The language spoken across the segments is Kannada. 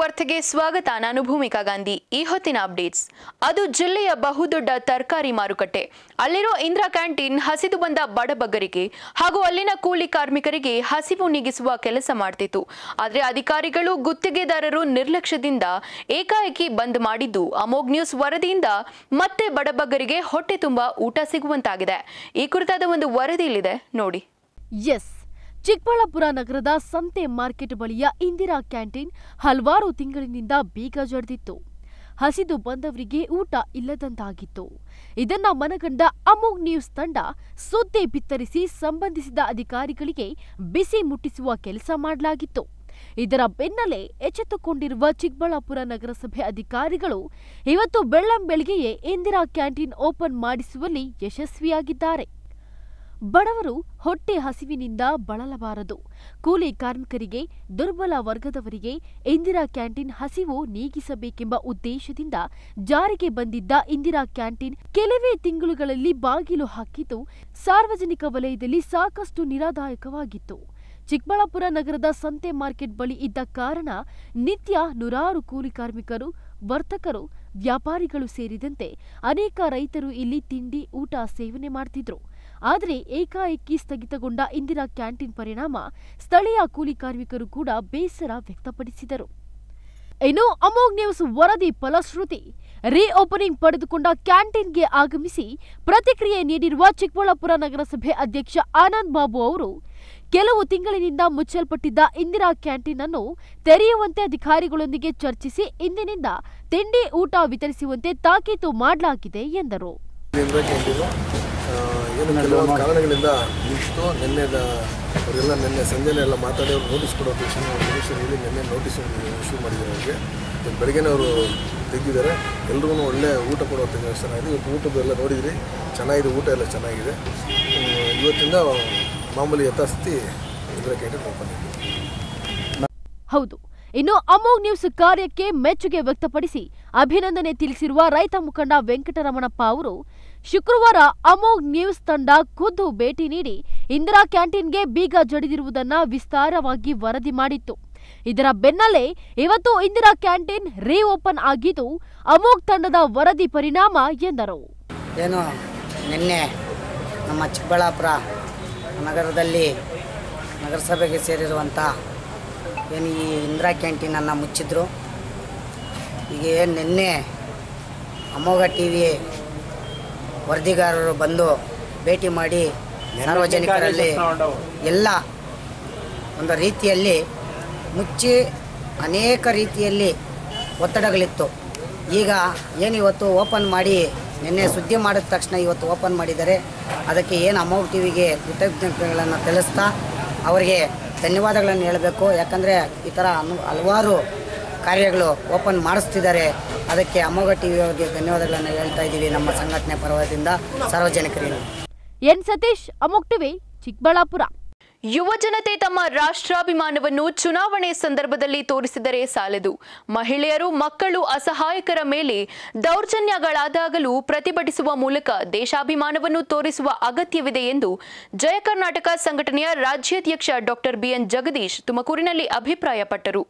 ವಾರ್ತೆಗೆ ಸ್ವಾಗತ ನಾನು ಭೂಮಿಕಾ ಗಾಂಧಿ ಈ ಹೊತ್ತಿನ ಅಪ್ಡೇಟ್ಸ್ ಅದು ಜಿಲ್ಲೆಯ ಬಹುದೊಡ್ಡ ತರಕಾರಿ ಮಾರುಕಟ್ಟೆ ಅಲ್ಲಿರೋ ಇಂದಿರಾ ಕ್ಯಾಂಟೀನ್ ಹಸಿದು ಬಂದ ಬಡಬಗ್ಗರಿಗೆ ಹಾಗೂ ಅಲ್ಲಿನ ಕೂಲಿ ಕಾರ್ಮಿಕರಿಗೆ ಹಸಿವು ನೀಗಿಸುವ ಕೆಲಸ ಮಾಡ್ತಿತ್ತು ಆದರೆ ಅಧಿಕಾರಿಗಳು ಗುತ್ತಿಗೆದಾರರು ನಿರ್ಲಕ್ಷ್ಯದಿಂದ ಏಕಾಏಕಿ ಬಂದ್ ಮಾಡಿದ್ದು ಅಮೋಗ್ ನ್ಯೂಸ್ ವರದಿಯಿಂದ ಮತ್ತೆ ಬಡಬಗ್ಗರಿಗೆ ಹೊಟ್ಟೆ ತುಂಬ ಊಟ ಸಿಗುವಂತಾಗಿದೆ ಈ ಕುರಿತಾದ ಒಂದು ವರದಿ ಇಲ್ಲಿದೆ ನೋಡಿ ಎಸ್ ಚಿಕ್ಕಬಳ್ಳಾಪುರ ನಗರದ ಸಂತೆ ಮಾರ್ಕೆಟ್ ಬಳಿಯ ಇಂದಿರಾ ಕ್ಯಾಂಟೀನ್ ಹಲವಾರು ತಿಂಗಳಿನಿಂದ ಬೀಗ ಜಡಿದಿತ್ತು ಹಸಿದು ಬಂದವರಿಗೆ ಊಟ ಇಲ್ಲದಂತಾಗಿತ್ತು ಇದನ್ನ ಮನಗಂಡ ಅಮೋಗ್ ನ್ಯೂಸ್ ತಂಡ ಸುದ್ದಿ ಬಿತ್ತರಿಸಿ ಸಂಬಂಧಿಸಿದ ಅಧಿಕಾರಿಗಳಿಗೆ ಬಿಸಿ ಮುಟ್ಟಿಸುವ ಕೆಲಸ ಮಾಡಲಾಗಿತ್ತು ಇದರ ಬೆನ್ನಲ್ಲೇ ಎಚ್ಚೆತ್ತುಕೊಂಡಿರುವ ಚಿಕ್ಕಬಳ್ಳಾಪುರ ನಗರಸಭೆ ಅಧಿಕಾರಿಗಳು ಇವತ್ತು ಬೆಳ್ಳಂಬೆಳಗ್ಗೆಯೇ ಇಂದಿರಾ ಕ್ಯಾಂಟೀನ್ ಓಪನ್ ಮಾಡಿಸುವಲ್ಲಿ ಯಶಸ್ವಿಯಾಗಿದ್ದಾರೆ ಬಡವರು ಹೊಟ್ಟೆ ಹಸಿವಿನಿಂದ ಬಳಲಬಾರದು ಕೂಲಿ ಕಾರ್ಮಿಕರಿಗೆ ದುರ್ಬಲ ವರ್ಗದವರಿಗೆ ಇಂದಿರಾ ಕ್ಯಾಂಟೀನ್ ಹಸಿವು ನೀಗಿಸಬೇಕೆಂಬ ಉದ್ದೇಶದಿಂದ ಜಾರಿಗೆ ಬಂದಿದ್ದ ಇಂದಿರಾ ಕ್ಯಾಂಟೀನ್ ಕೆಲವೇ ತಿಂಗಳುಗಳಲ್ಲಿ ಬಾಗಿಲು ಹಾಕಿದ್ದು ಸಾರ್ವಜನಿಕ ವಲಯದಲ್ಲಿ ಸಾಕಷ್ಟು ನಿರಾದಾಯಕವಾಗಿತ್ತು ಚಿಕ್ಕಬಳ್ಳಾಪುರ ನಗರದ ಸಂತೆ ಮಾರ್ಕೆಟ್ ಬಳಿ ಇದ್ದ ಕಾರಣ ನಿತ್ಯ ನೂರಾರು ಕೂಲಿ ಕಾರ್ಮಿಕರು ವರ್ತಕರು ವ್ಯಾಪಾರಿಗಳು ಸೇರಿದಂತೆ ಅನೇಕ ರೈತರು ಇಲ್ಲಿ ತಿಂಡಿ ಊಟ ಸೇವನೆ ಮಾಡ್ತಿದ್ರು ಆದರೆ ಏಕಾಏಕಿ ಸ್ಥಗಿತಗೊಂಡ ಇಂದಿರಾ ಕ್ಯಾಂಟೀನ್ ಪರಿಣಾಮ ಸ್ಥಳೀಯ ಕೂಲಿ ಕಾರ್ಮಿಕರು ಕೂಡ ಬೇಸರ ವ್ಯಕ್ತಪಡಿಸಿದರು ಇನ್ನು ಅಮೋಗ್ ನ್ಯೂಸ್ ವರದಿ ಫಲಶ್ರುತಿ ರೀ ಓಪನಿಂಗ್ ಪಡೆದುಕೊಂಡ ಕ್ಯಾಂಟೀನ್ಗೆ ಆಗಮಿಸಿ ಪ್ರತಿಕ್ರಿಯೆ ನೀಡಿರುವ ಚಿಕ್ಕಬಳ್ಳಾಪುರ ನಗರಸಭೆ ಅಧ್ಯಕ್ಷ ಆನಂದ್ ಬಾಬು ಅವರು ಕೆಲವು ತಿಂಗಳಿನಿಂದ ಮುಚ್ಚಲ್ಪಟ್ಟಿದ್ದ ಇಂದಿರಾ ಕ್ಯಾಂಟೀನ್ ಅನ್ನು ತೆರೆಯುವಂತೆ ಅಧಿಕಾರಿಗಳೊಂದಿಗೆ ಚರ್ಚಿಸಿ ಇಂದಿನಿಂದ ತಿಂಡಿ ಊಟ ವಿತರಿಸುವಂತೆ ತಾಕೀತು ಮಾಡಲಾಗಿದೆ ಎಂದರು ಇಂದಿರಾ ಕ್ಯಾಂಟೀನು ಆ, ಏನು ಕೆಲವೊಂದು ಕಾರಣಗಳಿಂದ ನಿಂತು ನಿನ್ನೆ ಅವರೆಲ್ಲ ನಿನ್ನೆ ಸಂಜೆನೆ ಎಲ್ಲ ಮಾತಾಡಿ ಅವ್ರು ನೋಟಿಸ್ ಕೊಡೋ ತಕ್ಷಣ ಮಿನಿಸ್ಟರ್ ಹೇಳಿ ನಿನ್ನೆ ನೋಟಿಸ್ ಇಶ್ಯೂ ಮಾಡಿದ್ದಾರೆ ಅವರಿಗೆ ಇವತ್ತು ಬೆಳಗ್ಗೆನೇ ಅವರು ತೆಗೆದಿದ್ದಾರೆ ಎಲ್ರಿಗೂ ಒಳ್ಳೆ ಊಟ ಕೊಡೋ ಚೆನ್ನಾಗಿದೆ ಇವತ್ತು ಊಟದೆಲ್ಲ ನೋಡಿದ್ರಿ ಚೆನ್ನಾಗಿದೆ ಊಟ ಎಲ್ಲ ಚೆನ್ನಾಗಿದೆ ಹ್ಮ್, ಇವತ್ತಿಂದ ಮಾಮೂಲಿ ಯಥಾಸ್ಥಿತಿ ಇಂದಿರಾ ಕ್ಯಾಂಟೀನ್ ಓಪನ್ ಆಗಿದೆ ಹೌದು ಇನ್ನು ಅಮೋಗ್ ನ್ಯೂಸ್ ಕಾರ್ಯಕ್ಕೆ ಮೆಚ್ಚುಗೆ ವ್ಯಕ್ತಪಡಿಸಿ ಅಭಿನಂದನೆ ತಿಳಿಸಿರುವ ರೈತ ಮುಖಂಡ ವೆಂಕಟರಮಣಪ್ಪ ಅವರು ಶುಕ್ರವಾರ ಅಮೋಗ್ ನ್ಯೂಸ್ ತಂಡ ಖುದ್ದು ಭೇಟಿ ನೀಡಿ ಇಂದಿರಾ ಕ್ಯಾಂಟೀನ್ಗೆ ಬೀಗ ಜಡಿದಿರುವುದನ್ನ ವಿಸ್ತಾರವಾಗಿ ವರದಿ ಮಾಡಿತ್ತು ಇದರ ಬೆನ್ನಲ್ಲೇ ಇವತ್ತು ಇಂದಿರಾ ಕ್ಯಾಂಟೀನ್ ರೀ ಓಪನ್ ಆಗಿದ್ದು ಅಮೋಗ್ ತಂಡದ ವರದಿ ಪರಿಣಾಮ ಎಂದರು ಏನು ನಿನ್ನೆ ನಮ್ಮ ಚಿಕ್ಕಬಳ್ಳಾಪುರ ನಗರದಲ್ಲಿ ನಗರಸಭೆಗೆ ಸೇರಿರುವಂಥ ಏನು ಈ ಇಂದಿರಾ ಕ್ಯಾಂಟೀನನ್ನು ಮುಚ್ಚಿದ್ರು ಈಗ ಏನು ನಿನ್ನೆ ಅಮೋಘ ಟಿ ವಿ ವರದಿಗಾರರು ಬಂದು ಭೇಟಿ ಮಾಡಿ ಸಾರ್ವಜನಿಕರಲ್ಲಿ ಎಲ್ಲ ಒಂದು ರೀತಿಯಲ್ಲಿ ಮುಚ್ಚಿ ಅನೇಕ ರೀತಿಯಲ್ಲಿ ಒತ್ತಡಗಳಿತ್ತು ಈಗ ಏನು ಇವತ್ತು ಓಪನ್ ಮಾಡಿ ನಿನ್ನೆ ಸುದ್ದಿ ಮಾಡಿದ ತಕ್ಷಣ ಇವತ್ತು ಓಪನ್ ಮಾಡಿದ್ದಾರೆ ಅದಕ್ಕೆ ಏನು ಅಮೋಘ ಟಿ ವಿಗೆ ಕೃತಜ್ಞತೆಗಳನ್ನು ತಿಳಿಸ್ತಾ ಅವರಿಗೆ ಧನ್ಯವಾದಗಳನ್ನು ಹೇಳಬೇಕು ಯಾಕಂದರೆ ಈ ಥರ ಅನು ಹಲವಾರು ಕಾರ್ಯಗಳು ಓಪನ್ ಮಾಡಿಸ್ತಿದ್ದಾರೆ ಅದಕ್ಕೆ ಅಮೋಘ ಟಿ ವಿ ಅವರಿಗೆ ಧನ್ಯವಾದಗಳನ್ನು ಹೇಳ್ತಾ ಇದ್ದೀವಿ ನಮ್ಮ ಸಂಘಟನೆ ಪರವದಿಂದ ಸಾರ್ವಜನಿಕರಿಗೆ ಎನ್ ಸತೀಶ್ ಅಮೋಗ್ ಟಿವಿ ಚಿಕ್ಕಬಳ್ಳಾಪುರ ಯುವ ಜನತೆ ತಮ್ಮ ರಾಷ್ಟ್ರಾಭಿಮಾನವನ್ನು ಚುನಾವಣೆ ಸಂದರ್ಭದಲ್ಲಿ ತೋರಿಸಿದರೆ ಸಾಲದು ಮಹಿಳೆಯರು ಮಕ್ಕಳು ಅಸಹಾಯಕರ ಮೇಲೆ ದೌರ್ಜನ್ಯಗಳಾದಾಗಲೂ ಪ್ರತಿಭಟಿಸುವ ಮೂಲಕ ದೇಶಾಭಿಮಾನವನ್ನು ತೋರಿಸುವ ಅಗತ್ಯವಿದೆ ಎಂದು ಜಯ ಕರ್ನಾಟಕ ಸಂಘಟನೆಯ ರಾಜ್ಯಾಧ್ಯಕ್ಷ ಡಾಕ್ಟರ್ ಬಿಎನ್ ಜಗದೀಶ್ ತುಮಕೂರಿನಲ್ಲಿ ಅಭಿಪ್ರಾಯಪಟ್ಟರು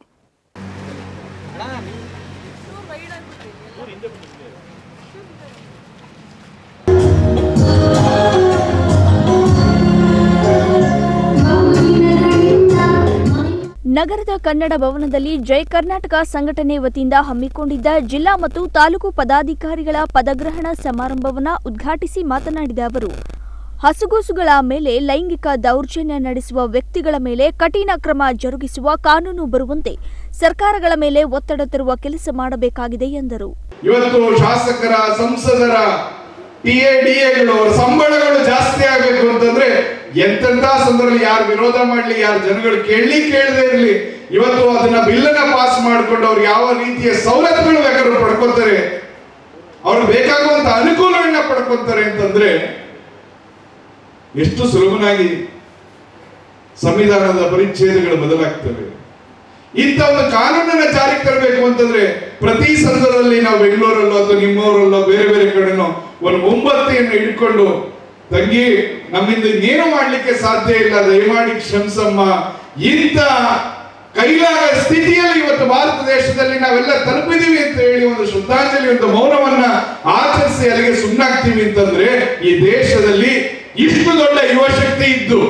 ನಗರದ ಕನ್ನಡ ಭವನದಲ್ಲಿ ಜೈ ಕರ್ನಾಟಕ ಸಂಘಟನೆ ವತಿಯಿಂದ ಹಮ್ಮಿಕೊಂಡಿದ್ದ ಜಿಲ್ಲಾ ಮತ್ತು ತಾಲೂಕು ಪದಾಧಿಕಾರಿಗಳ ಪದಗ್ರಹಣ ಸಮಾರಂಭವನ್ನು ಉದ್ಘಾಟಿಸಿ ಮಾತನಾಡಿದ ಅವರು ಹಸುಗೂಸುಗಳ ಮೇಲೆ ಲೈಂಗಿಕ ದೌರ್ಜನ್ಯ ನಡೆಸುವ ವ್ಯಕ್ತಿಗಳ ಮೇಲೆ ಕಠಿಣ ಕ್ರಮ ಜರುಗಿಸುವ ಕಾನೂನು ಬರುವಂತೆ ಸರ್ಕಾರಗಳ ಮೇಲೆ ಒತ್ತಡ ತರುವ ಕೆಲಸ ಮಾಡಬೇಕಾಗಿದೆ ಎಂದರು ಇವತ್ತು ಶಾಸಕರ ಸಂಸದರ ಟಿ ಎ ಡಿ ಎಗಳು ಅವರ ಸಂಬಳಗಳು ಜಾಸ್ತಿ ಆಗಬೇಕು ಅಂತಂದ್ರೆ ಎಂತೆಂತ ಸಂದರ್ಭದಲ್ಲಿ ಯಾರು ವಿರೋಧ ಮಾಡ್ಲಿ ಯಾರು ಜನಗಳು ಕೇಳಲಿ ಕೇಳದೆ ಇರಲಿ ಇವತ್ತು ಅದನ್ನ ಬಿಲ್ಲನ್ನ ಪಾಸ್ ಮಾಡ್ಕೊಂಡು ಅವ್ರು ಯಾವ ರೀತಿಯ ಸವಲತ್ತುಗಳು ಬೇಕಾದ್ರೂ ಪಡ್ಕೋತಾರೆ ಅವ್ರು ಬೇಕಾಗುವಂತ ಅನುಕೂಲಗಳನ್ನ ಪಡ್ಕೊತಾರೆ ಅಂತಂದ್ರೆ ಎಷ್ಟು ಸುಲಭನಾಗಿ ಸಂವಿಧಾನದ ಪರಿಚ್ಛೇದಗಳು ಬದಲಾಗ್ತವೆ ಇಂಥ ಒಂದು ಕಾನೂನನ್ನ ಜಾರಿಗೆ ತರಬೇಕು ಅಂತಂದ್ರೆ ಪ್ರತಿ ಸಂದರ್ಭದಲ್ಲಿ ನಾವು ಬೆಂಗಳೂರಲ್ಲೋ ಅಥವಾ ನಿಮ್ಮೂರಲ್ಲೋ ಬೇರೆ ಬೇರೆ ಕಡೆನೋ ಒಂದು ಮುಂಬತ್ತಿಯನ್ನು ಇಟ್ಕೊಂಡು ತಂಗಿ ನಮ್ಮಿಂದ ಇನ್ನೇನು ಮಾಡ್ಲಿಕ್ಕೆ ಸಾಧ್ಯ ಇಲ್ಲ ದಯಮಾಡಿ ಕ್ಷಮಿಸಮ್ಮ ಇಂಥ ಕೈಲಾಗ ಸ್ಥಿತಿಯಲ್ಲಿ ಇವತ್ತು ಭಾರತ ದೇಶದಲ್ಲಿ ನಾವೆಲ್ಲ ತಲುಪಿದೀವಿ ಅಂತ ಹೇಳಿ ಒಂದು ಶ್ರದ್ಧಾಂಜಲಿ ಒಂದು ಮೌನವನ್ನ ಆಚರಿಸಿ ಅಲ್ಲಿಗೆ ಸುಮ್ಮನಾಗ್ತೀವಿ ಅಂತಂದ್ರೆ ಈ ದೇಶದಲ್ಲಿ ಇಷ್ಟು ದೊಡ್ಡ ಯುವಶಕ್ತಿ ಇದ್ದು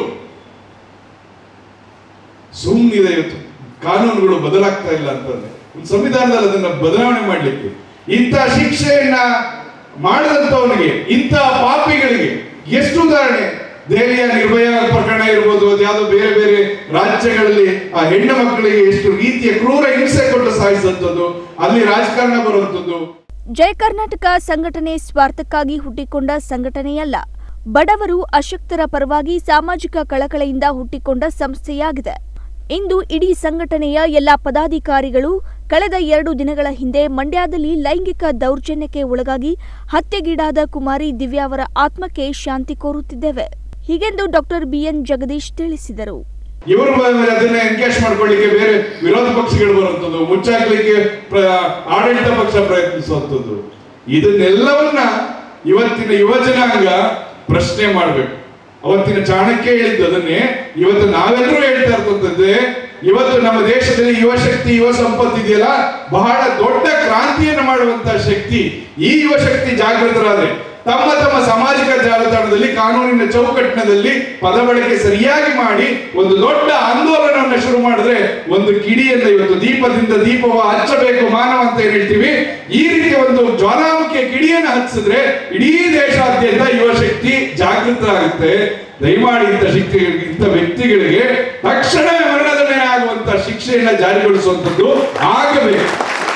ಸುಮ್ಮನಿದೆ ಇವತ್ತು ಕಾನೂನುಗಳು ಬದಲಾಗ್ತಾ ಇಲ್ಲ ಅಂತಂದ್ರೆ ಒಂದು ಸಂವಿಧಾನದಲ್ಲಿ ಅದನ್ನ ಬದಲಾವಣೆ ಮಾಡ್ಲಿಕ್ಕೆ ಇಂಥ ಶಿಕ್ಷೆಯನ್ನ ಮಾಡದಂತವನಿಗೆ ಇಂಥ ಪಾಪಿಗಳಿಗೆ ಎಷ್ಟು ಉದಾಹರಣೆ ದೆಹಲಿಯ ನಿರ್ಭಯ ಪ್ರಕರಣ ಇರ್ಬೋದು ಅದ್ಯಾವುದೋ ಬೇರೆ ಬೇರೆ ರಾಜ್ಯಗಳಲ್ಲಿ ಆ ಹೆಣ್ಣು ಮಕ್ಕಳಿಗೆ ಎಷ್ಟು ರೀತಿಯ ಕ್ರೂರ ಹಿಂಸೆ ಕೊಟ್ಟು ಸಾಯಿಸುವಂಥದ್ದು ಅಲ್ಲಿ ರಾಜಕಾರಣ ಬರುವಂಥದ್ದು ಜಯ ಕರ್ನಾಟಕ ಸಂಘಟನೆ ಸ್ವಾರ್ಥಕ್ಕಾಗಿ ಹುಟ್ಟಿಕೊಂಡ ಸಂಘಟನೆಯಲ್ಲ ಬಡವರು ಅಶಕ್ತರ ಪರವಾಗಿ ಸಾಮಾಜಿಕ ಕಳಕಳೆಯಿಂದ ಹುಟ್ಟಿಕೊಂಡ ಸಂಸ್ಥೆಯಾಗಿದೆ ಇಂದು ಇಡೀ ಸಂಘಟನೆಯ ಎಲ್ಲ ಪದಾಧಿಕಾರಿಗಳು ಕಳೆದ ಎರಡು ದಿನಗಳ ಹಿಂದೆ ಮಂಡ್ಯದಲ್ಲಿ ಲೈಂಗಿಕ ದೌರ್ಜನ್ಯಕ್ಕೆ ಒಳಗಾಗಿ ಹತ್ಯೆಗೀಡಾದ ಕುಮಾರಿ ದಿವ್ಯಾ ಅವರ ಆತ್ಮಕ್ಕೆ ಶಾಂತಿ ಕೋರುತ್ತಿದ್ದೇವೆ ಹೀಗೆಂದು ಡಾಕ್ಟರ್ ಬಿಎನ್ ಜಗದೀಶ್ ತಿಳಿಸಿದರು ಇವರು ಅದನ್ನ ಎನ್ಕೇಶ್ ಮಾಡ್ಕೊಳ್ಳಿಕ್ಕೆ ಬೇರೆ ವಿರೋಧ ಪಕ್ಷಗಳು ಬರುವಂಥದ್ದು ಮುಚ್ಚಾಕ್ಲಿಕ್ಕೆ ಪ್ರ- ಆಡಳಿತ ಪಕ್ಷ ಪ್ರಯತ್ನಿಸುವಂಥದ್ದು ಇದನ್ನೆಲ್ಲವನ್ನ ಇವತ್ತಿನ ಯುವ ಜನಾಂಗ ಪ್ರಶ್ನೆ ಮಾಡ್ಬೇಕು ಅವತ್ತಿನ ಚಾಣಕ್ಯ ಹೇಳಿದ್ದು ಅದನ್ನೇ ಇವತ್ತು ನಾವೆಲ್ಲರೂ ಹೇಳ್ತಾ ಇರ್ತಂತಂದ್ರೆ ಇವತ್ತು ನಮ್ಮ ದೇಶದಲ್ಲಿ ಯುವ ಶಕ್ತಿ ಯುವ ಸಂಪತ್ತು ಇದೆಯಲ್ಲ ಬಹಳ ದೊಡ್ಡ ಕ್ರಾಂತಿಯನ್ನು ಮಾಡುವಂತ ಶಕ್ತಿ ಈ ಯುವ ಶಕ್ತಿ ಜಾಗೃತರಾದ್ರೆ ತಮ್ಮ ತಮ್ಮ ಸಾಮಾಜಿಕ ಜಾಲತಾಣದಲ್ಲಿ ಕಾನೂನಿನ ಚೌಕಟ್ಟಿನದಲ್ಲಿ ಪದ ಬಳಕೆ ಸರಿಯಾಗಿ ಮಾಡಿ ಒಂದು ದೊಡ್ಡ ಆಂದೋಲನವನ್ನು ಶುರು ಮಾಡಿದ್ರೆ ಒಂದು ಕಿಡಿಯನ್ನ ಇವತ್ತು ದೀಪದಿಂದ ದೀಪವ ಹಚ್ಚಬೇಕು ಮಾನವ ಅಂತ ಏನ್ ಹೇಳ್ತೀವಿ ಈ ರೀತಿಯ ಒಂದು ಜ್ವಾಲಾಮುಖಿಯ ಕಿಡಿಯನ್ನು ಹಚ್ಚಿದ್ರೆ ಇಡೀ ದೇಶಾದ್ಯಂತ ಯುವ ಶಕ್ತಿ ಜಾಗೃತರಾಗುತ್ತೆ ದಯಮಾಡಿ ಇಂಥ ಶಿಕ್ಷೆ ಇಂಥ ವ್ಯಕ್ತಿಗಳಿಗೆ ತಕ್ಷಣ ಮರಣದಂಡನೆ ಆಗುವಂತ ಶಿಕ್ಷೆಯನ್ನ ಜಾರಿಗೊಳಿಸುವಂತದ್ದು ಆಗಬೇಕು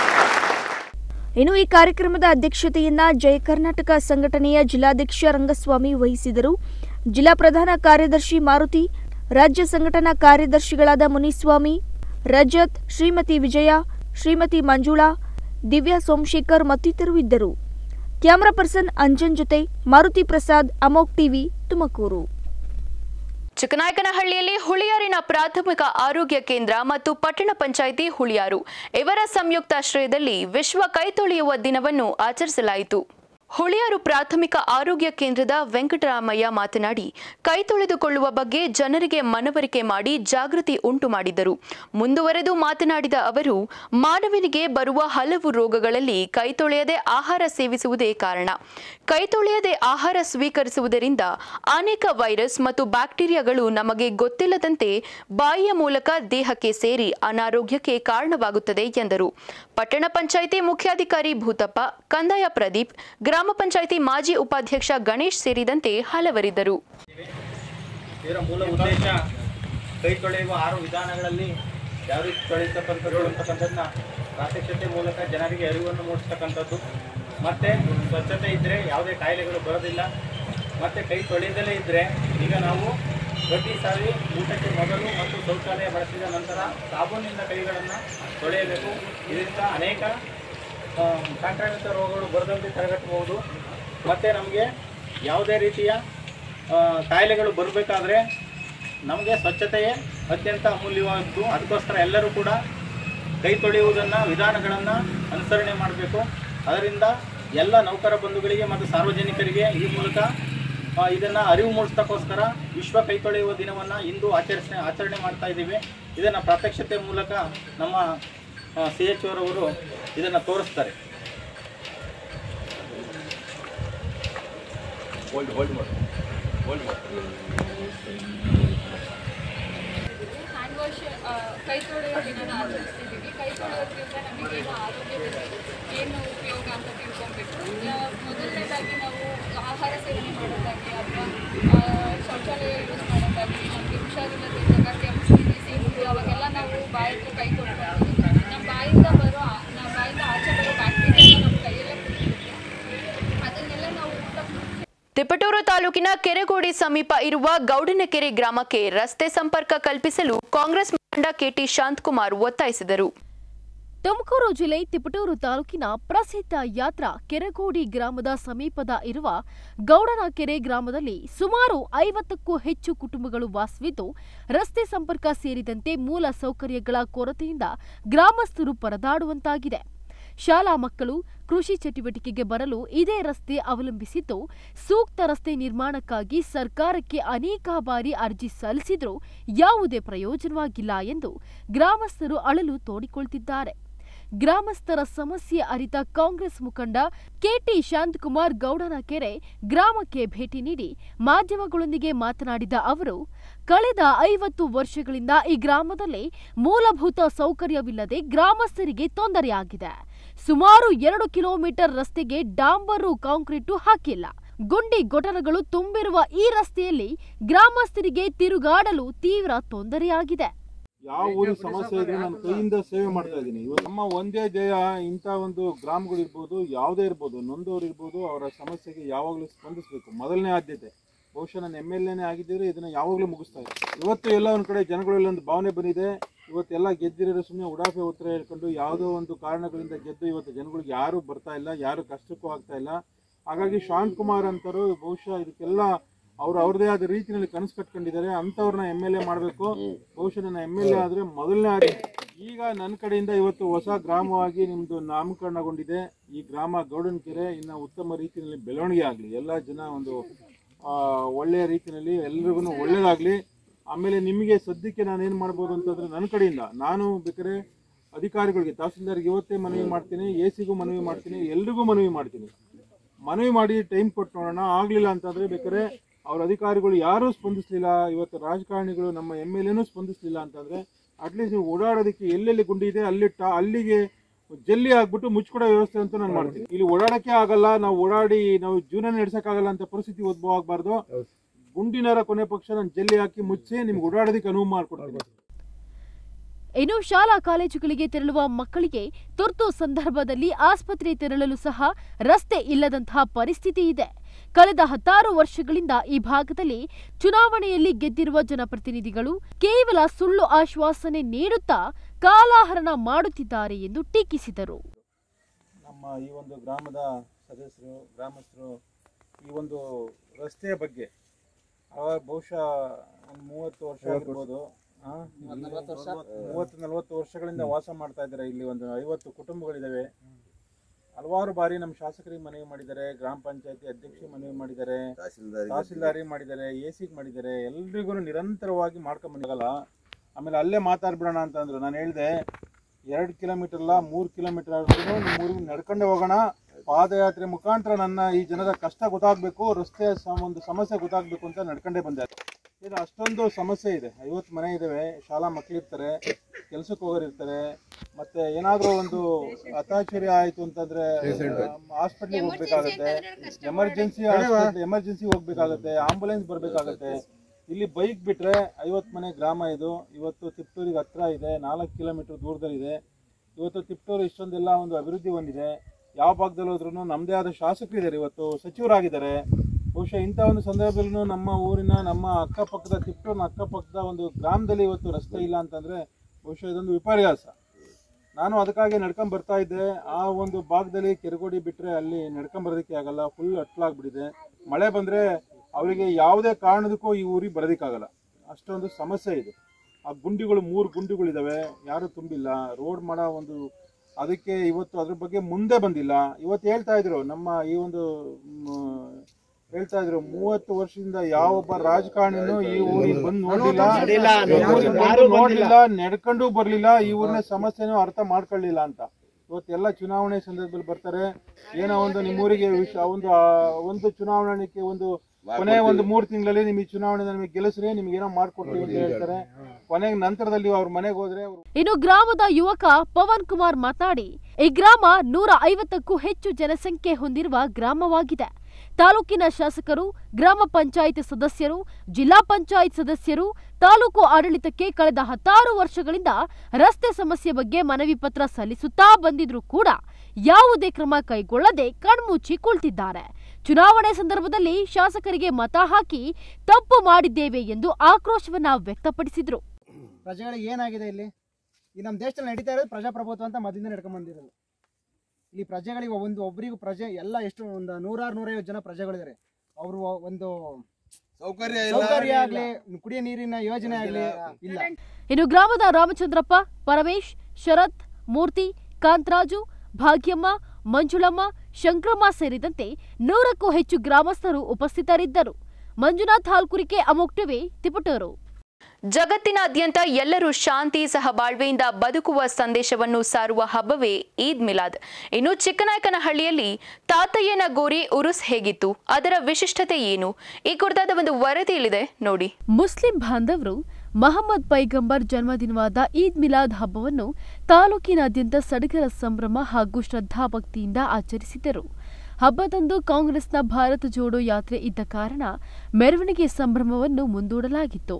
ಇನ್ನು ಈ ಕಾರ್ಯಕ್ರಮದ ಅಧ್ಯಕ್ಷತೆಯನ್ನ ಜಯ ಕರ್ನಾಟಕ ಸಂಘಟನೆಯ ಜಿಲ್ಲಾಧ್ಯಕ್ಷ ರಂಗಸ್ವಾಮಿ ವಹಿಸಿದರು ಜಿಲ್ಲಾ ಪ್ರಧಾನ ಕಾರ್ಯದರ್ಶಿ ಮಾರುತಿ ರಾಜ್ಯ ಸಂಘಟನಾ ಕಾರ್ಯದರ್ಶಿಗಳಾದ ಮುನಿಸ್ವಾಮಿ ರಜತ್ ಶ್ರೀಮತಿ ವಿಜಯ ಶ್ರೀಮತಿ ಮಂಜುಳಾ ದಿವ್ಯಾ ಸೋಮಶೇಖರ್ ಮತ್ತಿತರರು ಇದ್ದರು ಕ್ಯಾಮರಾ ಪರ್ಸನ್ ಅಂಜನ್ ಜೊತೆ ಮಾರುತಿ ಪ್ರಸಾದ್ ಅಮೋಕ್ ಟಿವಿ ತುಮಕೂರು ಚಿಕ್ಕನಾಯಕನಹಳ್ಳಿಯಲ್ಲಿ ಹುಳಿಯಾರಿನ ಪ್ರಾಥಮಿಕ ಆರೋಗ್ಯ ಕೇಂದ್ರ ಮತ್ತು ಪಟ್ಟಣ ಪಂಚಾಯಿತಿ ಹುಳಿಯಾರು ಇವರ ಸಂಯುಕ್ತಾಶ್ರಯದಲ್ಲಿ ವಿಶ್ವ ಕೈ ತೊಳೆಯುವ ದಿನವನ್ನು ಆಚರಿಸಲಾಯಿತು ಹುಳಿಯಾರು ಪ್ರಾಥಮಿಕ ಆರೋಗ್ಯ ಕೇಂದ್ರದ ವೆಂಕಟರಾಮಯ್ಯ ಮಾತನಾಡಿ ಕೈ ತೊಳೆದುಕೊಳ್ಳುವ ಬಗ್ಗೆ ಜನರಿಗೆ ಮನವರಿಕೆ ಮಾಡಿ ಜಾಗೃತಿ ಉಂಟು ಮಾಡಿದರು ಮುಂದುವರೆದು ಮಾತನಾಡಿದ ಅವರು ಮಾನವನಿಗೆ ಬರುವ ಹಲವು ರೋಗಗಳಲ್ಲಿ ಕೈ ತೊಳೆಯದೆ ಆಹಾರ ಸೇವಿಸುವುದೇ ಕಾರಣ ಕೈ ತೊಳೆಯದೆ ಆಹಾರ ಸ್ವೀಕರಿಸುವುದರಿಂದ ಅನೇಕ ವೈರಸ್ ಮತ್ತು ಬ್ಯಾಕ್ಟೀರಿಯಾಗಳು ನಮಗೆ ಗೊತ್ತಿಲ್ಲದಂತೆ ಬಾಯಿಯ ಮೂಲಕ ದೇಹಕ್ಕೆ ಸೇರಿ ಅನಾರೋಗ್ಯಕ್ಕೆ ಕಾರಣವಾಗುತ್ತದೆ ಎಂದರು ಪಟ್ಟಣ ಪಂಚಾಯಿತಿ ಮುಖ್ಯಾಧಿಕಾರಿ ಭೂತಪ್ಪ ಕಂದಾಯ ಪ್ರದೀಪ್ ಗ್ರಾಮ ಪಂಚಾಯಿತಿ ಮಾಜಿ ಉಪಾಧ್ಯಕ್ಷ ಗಣೇಶ್ ಸೇರಿದಂತೆ ಹಲವರಿದ್ದರು ಇದರ ಮೂಲ ಉದ್ದೇಶ ಕೈ ತೊಳೆಯುವ ಆರು ವಿಧಾನಗಳಲ್ಲಿ ಯಾವ ರೀತಿ ತೊಳೆಯತಕ್ಕಂಥದ್ದು ಅಂತಕ್ಕಂಥದ್ದನ್ನ ಪ್ರಾತ್ಯಕ್ಷತೆ ಮೂಲಕ ಜನರಿಗೆ ಅರಿವನ್ನು ಮೂಡಿಸ್ತಕ್ಕಂಥದ್ದು ಮತ್ತು ಸ್ವಚ್ಛತೆ ಇದ್ದರೆ ಯಾವುದೇ ಕಾಯಿಲೆಗಳು ಬರೋದಿಲ್ಲ ಮತ್ತು ಕೈ ತೊಳೆಯದಲ್ಲೇ ಇದ್ದರೆ ಈಗ ನಾವು ಪ್ರತಿ ಸಾರಿ ಊಟಕ್ಕೆ ಮೊದಲು ಮತ್ತು ಶೌಚಾಲಯ ಬಳಸಿದ ನಂತರ ಸಾಬೂನಿಂದ ಕೈಗಳನ್ನು ತೊಳೆಯಬೇಕು ಇದರಿಂದ ಅನೇಕ ಆ, ಸಾಂಕ್ರಾಮಿಕ ರೋಗಗಳು ಬರದಂತೆ ತಡೆಗಟ್ಟಬಹುದು ಮತ್ತು ನಮಗೆ ಯಾವುದೇ ರೀತಿಯ ಆ, ಕಾಯಿಲೆಗಳು ಬರಬೇಕಾದ್ರೆ ನಮಗೆ ಸ್ವಚ್ಛತೆಯೇ ಅತ್ಯಂತ ಅಮೂಲ್ಯವಾದ್ದು ಅದಕ್ಕೋಸ್ಕರ ಎಲ್ಲರೂ ಕೂಡ ಕೈ ತೊಳೆಯುವುದನ್ನು ವಿಧಾನಗಳನ್ನು ಅನುಸರಣೆ ಮಾಡಬೇಕು ಅದರಿಂದ ಎಲ್ಲ ನೌಕರ ಬಂಧುಗಳಿಗೆ ಮತ್ತು ಸಾರ್ವಜನಿಕರಿಗೆ ಈ ಮೂಲಕ ಇದನ್ನು ಅರಿವು ಮೂಡಿಸೋಕ್ಕೋಸ್ಕರ ವಿಶ್ವ ಕೈ ತೊಳೆಯುವ ದಿನವನ್ನು ಇಂದು ಆಚರಿಸ ಆಚರಣೆ ಮಾಡ್ತಾ ಇದ್ದೀವಿ ಇದನ್ನು ಪ್ರಾತ್ಯಕ್ಷತೆ ಮೂಲಕ ನಮ್ಮ ಸಿ ಎಚ್ ಅವರವರು ಇದನ್ನು ತೋರಿಸ್ತಾರೆ ಹ್ಯಾಂಡ್ ವಾಶ್ ಕೈ ತೊಳೆಯೋ ದಿನನ ಆಚರಿಸ್ತಿದ್ದೀವಿ ಕೈ ತೊಳೆಯೋದ್ರಿಂದ ನಮಗೇನು ಆರೋಗ್ಯದಲ್ಲಿ ಏನು ಉಪಯೋಗ ಅಂತ ತಿಳ್ಕೊಬೇಕು ಆ, ಮೊದಲನೇದಾಗಿ ನಾವು ಆಹಾರ ಸೇವನೆ ಮಾಡೋದಾಗಿ ಅಥವಾ ಶೌಚಾಲಯ ಯೂಸ್ ಮಾಡೋದಾಗಿ ನಮಗೆ ಹುಷಾರಿಲ್ಲದಿದ್ದಾಗ ಕೆಮ್ಮು ಸ್ಥಿತಿ ಸಿಗುವುದು ಅವಾಗೆಲ್ಲ ನಾವು ಬಾಯಿ ಹತ್ರ ಕೈ ತೊಳ್ಕೊಬೋದು ನಮ್ಮ ಬಾಯಿಂದ ಬರೋ ಆ- ನಮ್ಮ ಬಾಯಿಂದ ಆಚೆ ಬರೋ ಬ್ಯಾಕ್ಟೀರಿಯಾ ನಮ್ಮ ಕೈಯಲ್ಲೇ ಕುತ್ಕೊಳ್ಳುತ್ತೆ ಅದನ್ನೆಲ್ಲ ನಾವು ಊಟ ತಿಪಟೂರು ತಾಲೂಕಿನ ಕೆರೆಗೋಡಿ ಸಮೀಪ ಇರುವ ಗೌಡನಕೆರೆ ಗ್ರಾಮಕ್ಕೆ ರಸ್ತೆ ಸಂಪರ್ಕ ಕಲ್ಪಿಸಲು ಕಾಂಗ್ರೆಸ್ ಮುಖಂಡ ಕೆಟಿ ಶಾಂತಕುಮಾರ್ ಒತ್ತಾಯಿಸಿದರು ತುಮಕೂರು ಜಿಲ್ಲೆ ತಿಪಟೂರು ತಾಲೂಕಿನ ಪ್ರಸಿದ್ಧ ಯಾತ್ರಾ ಕೆರಗೋಡಿ ಗ್ರಾಮದ ಸಮೀಪದ ಇರುವ ಗೌಡನಕೆರೆ ಗ್ರಾಮದಲ್ಲಿ ಸುಮಾರು ಐವತ್ತಕ್ಕೂ ಹೆಚ್ಚು ಕುಟುಂಬಗಳು ವಾಸವಿದ್ದು ರಸ್ತೆ ಸಂಪರ್ಕ ಸೇರಿದಂತೆ ಮೂಲ ಸೌಕರ್ಯಗಳ ಕೊರತೆಯಿಂದ ಗ್ರಾಮಸ್ಥರು ಪರದಾಡುವಂತಾಗಿದೆ ಶಾಲಾ ಮಕ್ಕಳು ಕೃಷಿ ಚಟುವಟಿಕೆಗೆ ಬರಲು ಇದೇ ರಸ್ತೆ ಅವಲಂಬಿಸಿದ್ದು ಸೂಕ್ತ ರಸ್ತೆ ನಿರ್ಮಾಣಕ್ಕಾಗಿ ಸರ್ಕಾರಕ್ಕೆ ಅನೇಕ ಬಾರಿ ಅರ್ಜಿ ಸಲ್ಲಿಸಿದ್ರೂ ಯಾವುದೇ ಪ್ರಯೋಜನವಾಗಿಲ್ಲ ಎಂದು ಗ್ರಾಮಸ್ಥರು ಅಳಲು ತೋಡಿಕೊಳ್ತಿದ್ದಾರೆ ಗ್ರಾಮಸ್ಥರ ಸಮಸ್ಯೆ ಅರಿತ ಕಾಂಗ್ರೆಸ್ ಮುಖಂಡ ಕೆಟಿ ಶಾಂತಕುಮಾರ್ ಗೌಡನಕೆರೆ ಗ್ರಾಮಕ್ಕೆ ಭೇಟಿ ನೀಡಿ ಮಾಧ್ಯಮಗಳೊಂದಿಗೆ ಮಾತನಾಡಿದ ಅವರು ಕಳೆದ ಐವತ್ತು ವರ್ಷಗಳಿಂದ ಈ ಗ್ರಾಮದಲ್ಲಿ ಮೂಲಭೂತ ಸೌಕರ್ಯವಿಲ್ಲದೆ ಗ್ರಾಮಸ್ಥರಿಗೆ ತೊಂದರೆಯಾಗಿದೆ ಸುಮಾರು ಎರಡು ಕಿಲೋಮೀಟರ್ ರಸ್ತೆಗೆ ಡಾಂಬರು ಕಾಂಕ್ರೀಟು ಹಾಕಿಲ್ಲ ಗುಂಡಿ ಗೊಟರಗಳು ತುಂಬಿರುವ ಈ ರಸ್ತೆಯಲ್ಲಿ ಗ್ರಾಮಸ್ಥರಿಗೆ ತಿರುಗಾಡಲು ತೀವ್ರ ತೊಂದರೆಯಾಗಿದೆ ಯಾವ ಊರಿನ ಸಮಸ್ಯೆ ಇದ್ರು ನಾನು ಕೈಯಿಂದ ಸೇವೆ ಮಾಡ್ತಾ ಇದ್ದೀನಿ ಇವತ್ತು ನಮ್ಮ ಒಂದೇ ಧ್ಯೇಯ ಇಂಥ ಒಂದು ಗ್ರಾಮಗಳಿರ್ಬೋದು ಯಾವುದೇ ಇರ್ಬೋದು ನೊಂದವ್ರು ಇರ್ಬೋದು ಅವರ ಸಮಸ್ಯೆಗೆ ಯಾವಾಗಲೂ ಸ್ಪಂದಿಸಬೇಕು ಮೊದಲನೇ ಆದ್ಯತೆ ಬಹುಶಃ ನಾನು ಎಮ್ ಎಲ್ ಎನೇ ಆಗಿದ್ದರೆ ಇದನ್ನು ಯಾವಾಗಲೂ ಮುಗಿಸ್ತಾ ಇದ್ದೆ ಇವತ್ತು ಎಲ್ಲ ಒಂದು ಕಡೆ ಜನಗಳಲ್ಲಿ ಒಂದು ಭಾವನೆ ಬಂದಿದೆ ಇವತ್ತೆಲ್ಲ ಗೆದ್ದಿರೋರು ಸುಮ್ಮನೆ ಉಡಾಫೆ ಉತ್ತರ ಹೇಳ್ಕೊಂಡು ಯಾವುದೋ ಒಂದು ಕಾರಣಗಳಿಂದ ಗೆದ್ದು ಇವತ್ತು ಜನಗಳಿಗೆ ಯಾರೂ ಬರ್ತಾ ಇಲ್ಲ ಯಾರು ಕಷ್ಟಕ್ಕೂ ಆಗ್ತಾ ಇಲ್ಲ ಹಾಗಾಗಿ ಶಾಂತ್ ಕುಮಾರ್ ಅಂತರು ಬಹುಶಃ ಇದಕ್ಕೆಲ್ಲ ಅವ್ರು ಅವ್ರದೇ ಆದ ರೀತಿಯಲ್ಲಿ ಕನಸು ಕಟ್ಕೊಂಡಿದ್ದಾರೆ ಅಂಥವ್ರನ್ನ ಎಮ್ ಎಲ್ ಎ ಮಾಡಬೇಕು ಬಹುಶಃ ನನ್ನ ಎಮ್ ಎಲ್ ಎ ಆದರೆ ಮೊದಲನೇ ಆದ ಈಗ ನನ್ನ ಕಡೆಯಿಂದ ಇವತ್ತು ಹೊಸ ಗ್ರಾಮವಾಗಿ ನಿಮ್ಮದು ನಾಮಕರಣಗೊಂಡಿದೆ ಈ ಗ್ರಾಮ ಗೌಡನಕೆರೆ ಇನ್ನು ಉತ್ತಮ ರೀತಿಯಲ್ಲಿ ಬೆಳವಣಿಗೆ ಆಗಲಿ ಎಲ್ಲ ಜನ ಒಂದು ಆ, ಒಳ್ಳೆಯ ರೀತಿಯಲ್ಲಿ ಎಲ್ರಿಗೂ ಒಳ್ಳೇದಾಗಲಿ ಆಮೇಲೆ ನಿಮಗೆ ಸದ್ಯಕ್ಕೆ ನಾನು ಏನು ಮಾಡ್ಬೋದು ಅಂತಂದರೆ ನನ್ನ ಕಡೆಯಿಂದ ನಾನು ಬೇಕಾದ್ರೆ ಅಧಿಕಾರಿಗಳಿಗೆ ತಹಸೀಲ್ದಾರ್ಗೆ ಇವತ್ತೇ ಮನವಿ ಮಾಡ್ತೀನಿ ಎ ಸಿಗೂ ಮನವಿ ಮಾಡ್ತೀನಿ ಎಲ್ರಿಗೂ ಮನವಿ ಮಾಡ್ತೀನಿ ಮನವಿ ಮಾಡಿ ಟೈಮ್ ಕೊಟ್ಟು ನೋಡೋಣ ಆಗಲಿಲ್ಲ ಅಂತಂದರೆ ಬೇಕಾದ್ರೆ ಅವ್ರ ಅಧಿಕಾರಿಗಳು ಯಾರೂ ಸ್ಪಂದಿಸಲಿಲ್ಲ ಇವತ್ತು ರಾಜಕಾರಣಿಗಳು ನಮ್ಮ ಎಮ್ ಎಲ್ ಎನೂ ಸ್ಪಂದಿಸಲಿಲ್ಲ ಅಂತಂದರೆ ಅಟ್ಲೀಸ್ಟ್ ನೀವು ಓಡಾಡೋದಕ್ಕೆ ಎಲ್ಲೆಲ್ಲಿ ಗುಂಡಿ ಇದೆ ಅಲ್ಲಿ ಟ ಅಲ್ಲಿಗೆ ಜಲ್ಲಿ ಆಗ್ಬಿಟ್ಟು ಮುಚ್ಕೊಡೋ ವ್ಯವಸ್ಥೆ ಅಂತ ನಾನು ಮಾಡ್ತೀನಿ ಇಲ್ಲಿ ಓಡಾಡಕ್ಕೆ ಆಗಲ್ಲ ನಾವು ಓಡಾಡಿ ನಾವು ಜೀವನ ನಡೆಸೋಕ್ಕಾಗಲ್ಲ ಅಂತ ಪರಿಸ್ಥಿತಿ ಉದ್ಭವ ಆಗಬಾರ್ದು ಗುಂಡಿನಾರ ಕೊನೆ ಪಕ್ಷ ನಾನು ಜಲ್ಲಿ ಹಾಕಿ ಮುಚ್ಚಿ ನಿಮ್ಗೆ ಓಡಾಡೋದಕ್ಕೆ ಅನುವು ಮಾಡಿಕೊಡ್ತೀನಿ ಇನ್ನು ಶಾಲಾ ಕಾಲೇಜುಗಳಿಗೆ ತೆರಳುವ ಮಕ್ಕಳಿಗೆ ತುರ್ತು ಸಂದರ್ಭದಲ್ಲಿ ಆಸ್ಪತ್ರೆ ತೆರಳಲು ಸಹ ರಸ್ತೆ ಇಲ್ಲದಂತಹ ಪರಿಸ್ಥಿತಿ ಇದೆ ಕಳೆದ ಹತ್ತಾರು ವರ್ಷಗಳಿಂದ ಈ ಭಾಗದಲ್ಲಿ ಚುನಾವಣೆಯಲ್ಲಿ ಗೆದ್ದಿರುವ ಜನಪ್ರತಿನಿಧಿಗಳು ಕೇವಲ ಸುಳ್ಳು ಆಶ್ವಾಸನೆ ನೀಡುತ್ತಾ ಕಾಲಹರಣ ಮಾಡುತ್ತಿದ್ದಾರೆ ಎಂದು ಟೀಕಿಸಿದರು ನಮ್ಮ ಈ ಒಂದು ಗ್ರಾಮದ ಸದಸ್ಯರು ಗ್ರಾಮಸ್ಥರು ಈ ಒಂದು ರಸ್ತೆಯ ಬಗ್ಗೆ ಅವಾಗ ಬಹುಶಃ ಒಂದು ಮೂವತ್ತು ವರ್ಷ ಆಗಿರ್ಬೋದು ಆ, ಇಲ್ಲಿ ಮೂವತ್ತು ನಲವತ್ತು ವರ್ಷಗಳಿಂದ ವಾಸ ಮಾಡ್ತಾ ಇದ್ದಾರೆ ಇಲ್ಲಿ ಒಂದು ಐವತ್ತು ಕುಟುಂಬಗಳಿದ್ದಾವೆ ಹಲವಾರು ಬಾರಿ ನಮ್ಮ ಶಾಸಕರಿಗೆ ಮನವಿ ಮಾಡಿದ್ದಾರೆ ಗ್ರಾಮ ಪಂಚಾಯತಿ ಅಧ್ಯಕ್ಷರಿಗೆ ಮನವಿ ಮಾಡಿದ್ದಾರೆ ತಹಸೀಲ್ದಾರಿಗೆ ಮಾಡಿದ್ದಾರೆ ಎ ಸಿಗೆ ಮಾಡಿದ್ದಾರೆ ಎಲ್ರಿಗೂ ನಿರಂತರವಾಗಿ ಮಾಡ್ಕೊಂಡ್ ಬಂದಾಗಲ್ಲ ಆಮೇಲೆ ಅಲ್ಲೇ ಮಾತಾಡ್ಬಿಡೋಣ ಅಂತಂದ್ರು ನಾನು ಹೇಳಿದೆ ಎರಡು ಕಿಲೋಮೀಟರ್ ಅಲ್ಲ ಮೂರು ಕಿಲೋಮೀಟರ್ ಆದ್ರೂ ಮೂರು ನಡ್ಕೊಂಡೆ ಹೋಗೋಣ ಪಾದಯಾತ್ರೆ ಮುಖಾಂತರ ನನ್ನ ಈ ಜನರ ಕಷ್ಟ ಗೊತ್ತಾಗಬೇಕು ರಸ್ತೆ ಸಮ ಒಂದು ಸಮಸ್ಯೆ ಗೊತ್ತಾಗಬೇಕು ಅಂತ ನಡ್ಕೊಂಡೇ ಬಂದೆ ಇದು ಅಷ್ಟೊಂದು ಸಮಸ್ಯೆ ಇದೆ ಐವತ್ತು ಮನೆ ಇದ್ದಾವೆ ಶಾಲಾ ಮಕ್ಕಳಿರ್ತಾರೆ ಕೆಲ್ಸಕ್ಕೆ ಹೋಗೋರು ಇರ್ತಾರೆ ಮತ್ತೆ ಏನಾದರೂ ಒಂದು ಅತಾಚುರ್ಯ ಆಯಿತು ಅಂತಂದ್ರೆ ಹಾಸ್ಪಿಟ್ಲಿಗೆ ಹೋಗ್ಬೇಕಾಗತ್ತೆ ಎಮರ್ಜೆನ್ಸಿ ಎಮರ್ಜೆನ್ಸಿ ಹೋಗ್ಬೇಕಾಗತ್ತೆ ಆಂಬುಲೆನ್ಸ್ ಬರಬೇಕಾಗತ್ತೆ ಇಲ್ಲಿ ಬೈಕ್ ಬಿಟ್ರೆ ಐವತ್ತು ಮನೆ ಗ್ರಾಮ ಇದು ಇವತ್ತು ತಿಪ್ಟೂರಿಗೆ ಹತ್ರ ಇದೆ ನಾಲ್ಕು ಕಿಲೋಮೀಟರ್ ದೂರದಲ್ಲಿದೆ ಇವತ್ತು ತಿಪ್ಟೂರು ಇಷ್ಟೊಂದೆಲ್ಲ ಒಂದು ಅಭಿವೃದ್ಧಿ ಹೊಂದಿದೆ ಯಾವ ಭಾಗದಲ್ಲಿ ಹೋದ್ರೂ ನಮ್ಮದೇ ಆದ ಶಾಸಕರು ಇದ್ದಾರೆ ಇವತ್ತು ಸಚಿವರಾಗಿದ್ದಾರೆ ಬಹುಶಃ ಇಂಥ ಒಂದು ಸಂದರ್ಭದಲ್ಲೂ ನಮ್ಮ ಊರಿನ ನಮ್ಮ ಅಕ್ಕಪಕ್ಕದ ತಿಪ್ಟೂರಿನ ಅಕ್ಕಪಕ್ಕದ ಒಂದು ಗ್ರಾಮದಲ್ಲಿ ಇವತ್ತು ರಸ್ತೆ ಇಲ್ಲ ಅಂತಂದ್ರೆ ಬಹುಶಃ ಇದೊಂದು ವಿಪರ್ಯಾಸ ನಾನು ಅದಕ್ಕಾಗಿ ನಡ್ಕೊಂಡ್ ಬರ್ತಾ ಇದ್ದೆ ಆ ಒಂದು ಭಾಗದಲ್ಲಿ ಕೆರಗೋಡಿ ಬಿಟ್ರೆ ಅಲ್ಲಿ ನಡ್ಕೊಂಡ್ ಬರೋದಕ್ಕೆ ಆಗಲ್ಲ ಫುಲ್ ಅಟ್ಲಾಗ್ಬಿಟ್ಟಿದೆ ಮಳೆ ಬಂದ್ರೆ ಅವರಿಗೆ ಯಾವುದೇ ಕಾರಣದಕ್ಕೂ ಈ ಊರಿಗೆ ಬರೋದಕ್ಕಾಗಲ್ಲ ಅಷ್ಟೊಂದು ಸಮಸ್ಯೆ ಇದೆ ಆ ಗುಂಡಿಗಳು ಮೂರು ಗುಂಡಿಗಳಿದಾವೆ ಯಾರು ತುಂಬಿಲ್ಲ ರೋಡ್ ಮಾಡೋ ಒಂದು ಅದಕ್ಕೆ ಇವತ್ತು ಅದ್ರ ಬಗ್ಗೆ ಮುಂದೆ ಬಂದಿಲ್ಲ ಇವತ್ತು ಹೇಳ್ತಾ ಇದ್ರು ನಮ್ಮ ಈ ಒಂದು ಮ್, ಹೇಳ್ತಾ ಇದ್ರು ಮೂವತ್ತು ವರ್ಷದಿಂದ ಯಾವೊಬ್ಬ ರಾಜಕಾರಣಿನೂ ಈ ಊರಿಗೆ ಬಂದು ನೋಡಿಲ್ಲ ಈ ಊರಿಗೆ ಬಂದು ನೋಡ್ಲಿಲ್ಲ ನಡ್ಕೊಂಡು ಬರ್ಲಿಲ್ಲ ಈ ಊರಿನ ಸಮಸ್ಯೆನೂ ಅರ್ಥ ಮಾಡ್ಕೊಳ್ಳಿಲ್ಲ ಅಂತ ಇವತ್ತೆಲ್ಲ ಚುನಾವಣೆ ಸಂದರ್ಭದಲ್ಲಿ ಬರ್ತಾರೆ ಏನೋ ಒಂದು ನಿಮ್ಮೂರಿಗೆ ವಿಷ ಒಂದು ಆ, ಒಂದು ಚುನಾವಣೆಗೆ ಒಂದು ಕೊನೆ ಒಂದು ಮೂರು ತಿಂಗಳಲ್ಲಿ ನಿಮಗೆ ಚುನಾವಣೆ ನಮಗೆ ಗೆಲ್ಲಿಸ್ರಿ ನಿಮ್ಗೆ ಏನೋ ಮಾಡ್ಕೊಡ್ತೀವಿ ಅಂತ ಹೇಳ್ತಾರೆ ಕೊನೆಗೆ ನಂತರದಲ್ಲಿ ಅವ್ರ ಮನೆಗೆ ಹೋದ್ರೆ ಅವ್ರು ಇನ್ನು ಗ್ರಾಮದ ಯುವಕ ಪವನ್ ಕುಮಾರ್ ಮಾತಾಡಿ ಈ ಗ್ರಾಮ ನೂರ ಐವತ್ತಕ್ಕೂ ಹೆಚ್ಚು ಜನಸಂಖ್ಯೆ ಹೊಂದಿರುವ ಗ್ರಾಮವಾಗಿದೆ ತಾಲೂಕಿನ ಶಾಸಕರು ಗ್ರಾಮ ಪಂಚಾಯತ್ ಸದಸ್ಯರು ಜಿಲ್ಲಾ ಪಂಚಾಯತ್ ಸದಸ್ಯರು ತಾಲೂಕು ಆಡಳಿತಕ್ಕೆ ಕಳೆದ ಹತ್ತಾರು ವರ್ಷಗಳಿಂದ ರಸ್ತೆ ಸಮಸ್ಯೆ ಬಗ್ಗೆ ಮನವಿ ಪತ್ರ ಸಲ್ಲಿಸುತ್ತಾ ಬಂದಿದ್ರೂ ಕೂಡ ಯಾವುದೇ ಕ್ರಮ ಕೈಗೊಳ್ಳದೆ ಕಣ್ಮುಚ್ಚಿ ಕುಳಿತಿದ್ದಾರೆ ಚುನಾವಣೆ ಸಂದರ್ಭದಲ್ಲಿ ಶಾಸಕರಿಗೆ ಮತ ಹಾಕಿ ತಪ್ಪು ಮಾಡಿದ್ದೇವೆ ಎಂದು ಆಕ್ರೋಶವನ್ನ ವ್ಯಕ್ತಪಡಿಸಿದ್ರು ಪ್ರಜೆಗಳಿಗೆ ಏನಾಗಿದೆ ಇಲ್ಲಿ ಈ ನಮ್ಮ ದೇಶದಲ್ಲಿ ನಡೀತಾ ಇರೋದು ಪ್ರಜಾಪ್ರಭುತ್ವ ಅಂತ ಮೊದಲಿಂದ ನಡ್ಕೊಂಡ್ ಬಂದಿರೋದು ಇಲ್ಲಿ ಪ್ರಜೆಗಳಿಗೆ ಒಂದು ಒಬ್ಬರಿಗೂ ಪ್ರಜೆ ಎಲ್ಲ ಎಷ್ಟು ಒಂದು ನೂರಾರು ನೂರೈವತ್ತು ಜನ ಪ್ರಜೆಗಳಿದ್ದಾರೆ ಅವರು ಒಂದು ಸೌಕರ್ಯ ಸೌಕರ್ಯ ಆಗ್ಲಿ ಕುಡಿಯೋ ನೀರಿನ ಯೋಜನೆ ಆಗ್ಲಿ ಇಲ್ಲ ಇನ್ನು ಗ್ರಾಮದ ರಾಮಚಂದ್ರಪ್ಪ ಪರಮೇಶ್ ಶರತ್ ಮೂರ್ತಿ ಕಾಂತರಾಜು ಭಾಗ್ಯಮ್ಮ ಮಂಜುಳಮ್ಮ ಶಂಕ್ರಮ್ಮ ಸೇರಿದಂತೆ ನೂರಕ್ಕೂ ಹೆಚ್ಚು ಗ್ರಾಮಸ್ಥರು ಉಪಸ್ಥಿತರಿದ್ದರು ಮಂಜುನಾಥ್ ಹಾಲ್ಕುರಿಕೆ ಅಮೋಕ್ ಟಿವಿ ತಿಪಟೂರು ಜಗತ್ತಿನಾದ್ಯಂತ ಎಲ್ಲರೂ ಶಾಂತಿ ಸಹಬಾಳ್ವೆಯಿಂದ ಬದುಕುವ ಸಂದೇಶವನ್ನು ಸಾರುವ ಹಬ್ಬವೇ ಈದ್ ಮಿಲಾದ್ ಇನ್ನು ಚಿಕ್ಕನಾಯಕನಹಳ್ಳಿಯಲ್ಲಿ ತಾತಯ್ಯನ ಗೋರಿ ಉರುಸ್ ಹೇಗಿತ್ತು ಅದರ ವಿಶಿಷ್ಟತೆ ಏನು ಈ ಕುರಿತಾದ ಒಂದು ವರದಿಯಲ್ಲಿದೆ ನೋಡಿ ಮುಸ್ಲಿಂ ಬಾಂಧವರು ಮಹಮ್ಮದ್ ಪೈಗಂಬರ್ ಜನ್ಮದಿನವಾದ ಈದ್ ಮಿಲಾದ್ ಹಬ್ಬವನ್ನು ತಾಲೂಕಿನಾದ್ಯಂತ ಸಡಗರ ಸಂಭ್ರಮ ಹಾಗೂ ಶ್ರದ್ಧಾಭಕ್ತಿಯಿಂದ ಆಚರಿಸಿದರು ಹಬ್ಬದಂದು ಕಾಂಗ್ರೆಸ್ನ ಭಾರತ ಜೋಡೋ ಯಾತ್ರೆ ಇದ್ದ ಕಾರಣ ಮೆರವಣಿಗೆ ಸಂಭ್ರಮವನ್ನು ಮುಂದೂಡಲಾಗಿತ್ತು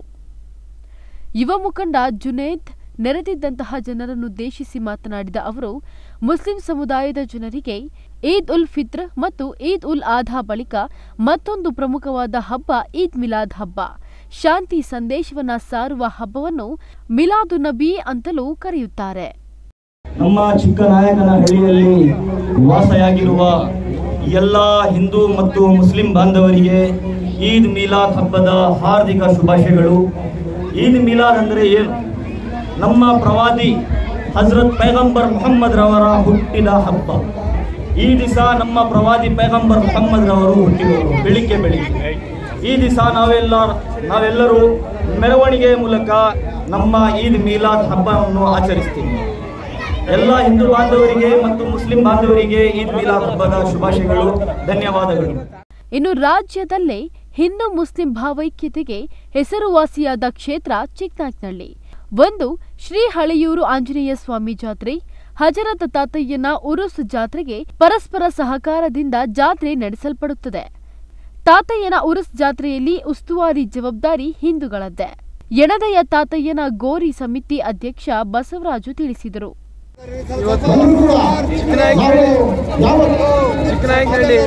ಯುವ ಮುಖಂಡ ಜುನೇದ್ ನೆರೆದಿದ್ದಂತಹ ಜನರನ್ನುದ್ದೇಶಿಸಿ ಮಾತನಾಡಿದ ಅವರು ಮುಸ್ಲಿಂ ಸಮುದಾಯದ ಜನರಿಗೆ ಈದ್ ಉಲ್ ಫಿತ್ರ್ ಮತ್ತು ಈದ್ ಉಲ್ ಆಧಾ ಬಳಿಕ ಮತ್ತೊಂದು ಪ್ರಮುಖವಾದ ಹಬ್ಬ ಈದ್ ಮಿಲಾದ್ ಹಬ್ಬ ಶಾಂತಿ ಸಂದೇಶವನ್ನ ಸಾರುವ ಹಬ್ಬವನ್ನು ಮಿಲಾದು ನಬಿ ಅಂತಲೂ ಕರೆಯುತ್ತಾರೆ ನಮ್ಮ ಚಿಕ್ಕನಾಯಕನಹಳ್ಳಿಯಲ್ಲಿ ವಾಸೆಯಾಗಿರುವ ಎಲ್ಲ ಹಿಂದೂ ಮತ್ತು ಮುಸ್ಲಿಂ ಬಾಂಧವರಿಗೆ ಈದ್ ಮಿಲಾದ್ ಹಬ್ಬದ ಹಾರ್ದಿಕ ಶುಭಾಶಯಗಳು ಈದ್ ಮಿಲಾದ್ ಅಂದರೆ ಏನು ನಮ್ಮ ಪ್ರವಾದಿ ಹಜರತ್ ಪೈಗಂಬರ್ ಮುಹಮ್ಮದ್ ರವರ ಹುಟ್ಟಿದ ಹಬ್ಬ ಈ ದಿವಸ ನಮ್ಮ ಪ್ರವಾದಿ ಪೈಗಂಬರ್ ಮುಹಮ್ಮದ್ ರವರು ಹುಟ್ಟಿದವರು ಬೆಳಿಗ್ಗೆ ಬೆಳಿಗ್ಗೆ ಈ ದಿವಸ ನಾವೆಲ್ಲ ನಾವೆಲ್ಲರೂ ಮೆರವಣಿಗೆ ಮೂಲಕ ನಮ್ಮ ಈದ್ ಮಿಲಾದ್ ಹಬ್ಬವನ್ನು ಆಚರಿಸ್ತೀವಿ ಎಲ್ಲ ಹಿಂದೂ ಬಾಂಧವರಿಗೆ ಮತ್ತು ಮುಸ್ಲಿಂ ಬಾಂಧವರಿಗೆ ಈದ್ ಮಿಲಾದ್ ಹಬ್ಬದ ಶುಭಾಶಯಗಳು ಧನ್ಯವಾದಗಳು ಇನ್ನು ರಾಜ್ಯದಲ್ಲೇ ಹಿಂದೂ ಮುಸ್ಲಿಂ ಭಾವೈಕ್ಯತೆಗೆ ಹೆಸರುವಾಸಿಯಾದ ಕ್ಷೇತ್ರ ಚಿಕ್ಕನಾಯ್ಕನಹಳ್ಳಿ ಒಂದು ಶ್ರೀ ಹಳೆಯೂರು ಆಂಜನೇಯ ಸ್ವಾಮಿ ಜಾತ್ರೆ ಹಜರತ್ ತಾತಯ್ಯನ ಉರುಸ್ ಜಾತ್ರೆಗೆ ಪರಸ್ಪರ ಸಹಕಾರದಿಂದ ಜಾತ್ರೆ ನಡೆಸಲ್ಪಡುತ್ತದೆ ತಾತಯ್ಯನ ಉರುಸ್ ಜಾತ್ರೆಯಲ್ಲಿ ಉಸ್ತುವಾರಿ ಜವಾಬ್ದಾರಿ ಹಿಂದೂಗಳದ್ದೇ ಎಣದಯ ತಾತಯ್ಯನ ಗೋರಿ ಸಮಿತಿ ಅಧ್ಯಕ್ಷ ಬಸವರಾಜು ತಿಳಿಸಿದರು ಇವತ್ತು ಚಿಕ್ಕನಾಯಕನಹಳ್ಳಿ ಚಿಕ್ಕನಾಯಕನಹಳ್ಳಿ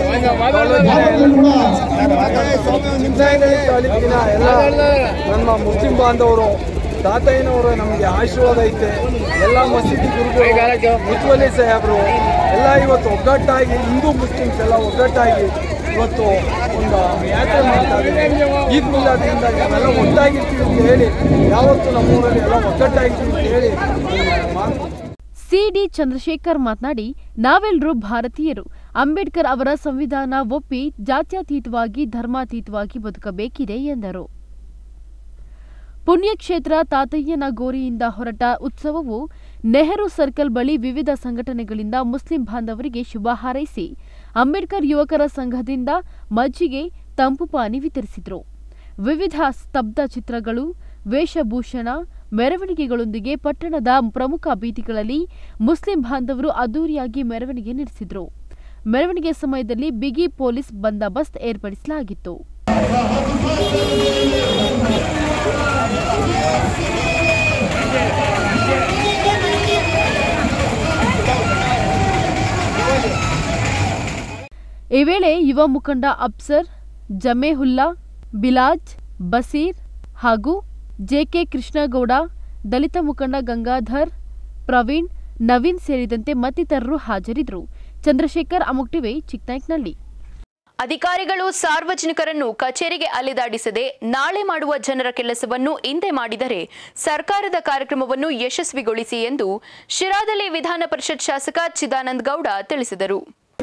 ಚಿಕ್ಕನಾಯಕನಹಳ್ಳಿ ತಾಲೂಕಿನ ಎಲ್ಲ ನಮ್ಮ ಮುಸ್ಲಿಂ ಬಾಂಧವರು ತಾತಯ್ಯನವರು ನಮಗೆ ಆಶೀರ್ವಾದ ಐತೆ ಎಲ್ಲ ಮಸೀದಿ ಗುರುಗಳು ಮುತುವಲಿ ಸಾಹೇಬರು ಎಲ್ಲ ಇವತ್ತು ಒಗ್ಗಟ್ಟಾಗಿ ಹಿಂದೂ ಮುಸ್ಲಿಮ್ಸ್ ಎಲ್ಲ ಒಗ್ಗಟ್ಟಾಗಿ ಇವತ್ತು ಒಂದು ಯಾತ್ರೆ ಮಾಡ್ತಾ ಇದ್ದೀವಿ ಈದ್ ಮಿಲಾದ್ರಿಂದ ನಾವೆಲ್ಲ ಒಟ್ಟಾಗಿರ್ತೀವಿ ಅಂತ ಹೇಳಿ ಯಾವತ್ತು ನಮ್ಮೂರಲ್ಲಿ ಎಲ್ಲ ಒಗ್ಗಟ್ಟಾಗಿರ್ತೀವಿ ಅಂತ ಹೇಳಿ ಮಾತು ಸಿಡಿ ಚಂದ್ರಶೇಖರ್ ಮಾತನಾಡಿ ನಾವೆಲ್ಲರೂ ಭಾರತೀಯರು ಅಂಬೇಡ್ಕರ್ ಅವರ ಸಂವಿಧಾನ ಒಪ್ಪಿ ಜಾತ್ಯತೀತವಾಗಿ ಧರ್ಮಾತೀತವಾಗಿ ಬದುಕಬೇಕಿದೆ ಎಂದರು ಪುಣ್ಯಕ್ಷೇತ್ರ ತಾತಯ್ಯನ ಗೋರಿಯಿಂದ ಹೊರಟ ಉತ್ಸವವು ನೆಹರು ಸರ್ಕಲ್ ಬಳಿ ವಿವಿಧ ಸಂಘಟನೆಗಳಿಂದ ಮುಸ್ಲಿಂ ಬಾಂಧವರಿಗೆ ಶುಭ ಹಾರೈಸಿ ಅಂಬೇಡ್ಕರ್ ಯುವಕರ ಸಂಘದಿಂದ ಮಜ್ಜಿಗೆ ತಂಪು ಪಾನಿ ವಿತರಿಸಿದರು ವಿವಿಧ ಸ್ತಬ್ಧ ಚಿತ್ರಗಳು ವೇಷಭೂಷಣ ಮೆರವಣಿಗೆಗಳೊಂದಿಗೆ ಪಟ್ಟಣದ ಪ್ರಮುಖ ಬೀದಿಗಳಲ್ಲಿ ಮುಸ್ಲಿಂ ಬಾಂಧವರು ಅದ್ದೂರಿಯಾಗಿ ಮೆರವಣಿಗೆ ನಡೆಸಿದರು ಮೆರವಣಿಗೆ ಸಮಯದಲ್ಲಿ ಬಿಗಿ ಪೊಲೀಸ್ ಬಂದೋಬಸ್ತ್ ಏರ್ಪಡಿಸಲಾಗಿತ್ತು ಈ ವೇಳೆ ಯುವ ಮುಖಂಡ ಅಬ್ಸರ್ ಜಮೇಹುಲ್ಲಾ ಬಿಲಾಜ್ ಬಸೀರ್ ಹಾಗೂ ಜೆಕೆ ಕೃಷ್ಣಗೌಡ ದಲಿತ ಮುಖಂಡ ಗಂಗಾಧರ್ ಪ್ರವೀಣ್ ನವೀನ್ ಸೇರಿದಂತೆ ಮತ್ತಿತರರು ಹಾಜರಿದ್ದರು ಚಂದ್ರಶೇಖರ್ ಅಮುಕ್ ಟಿವಿ ಚಿಕ್ಕನಾಯ್ಕನಹಳ್ಳಿ ಅಧಿಕಾರಿಗಳು ಸಾರ್ವಜನಿಕರನ್ನು ಕಚೇರಿಗೆ ಅಲೆದಾಡಿಸದೆ ನಾಳೆ ಮಾಡುವ ಜನರ ಕೆಲಸವನ್ನು ಇಂದೇ ಮಾಡಿದರೆ ಸರ್ಕಾರದ ಕಾರ್ಯಕ್ರಮವನ್ನು ಯಶಸ್ವಿಗೊಳಿಸಿ ಎಂದು ಶಿರಾದಲ್ಲಿ ವಿಧಾನ ಪರಿಷತ್ ಶಾಸಕ ಚಿದಾನಂದ ಗೌಡ ತಿಳಿಸಿದರು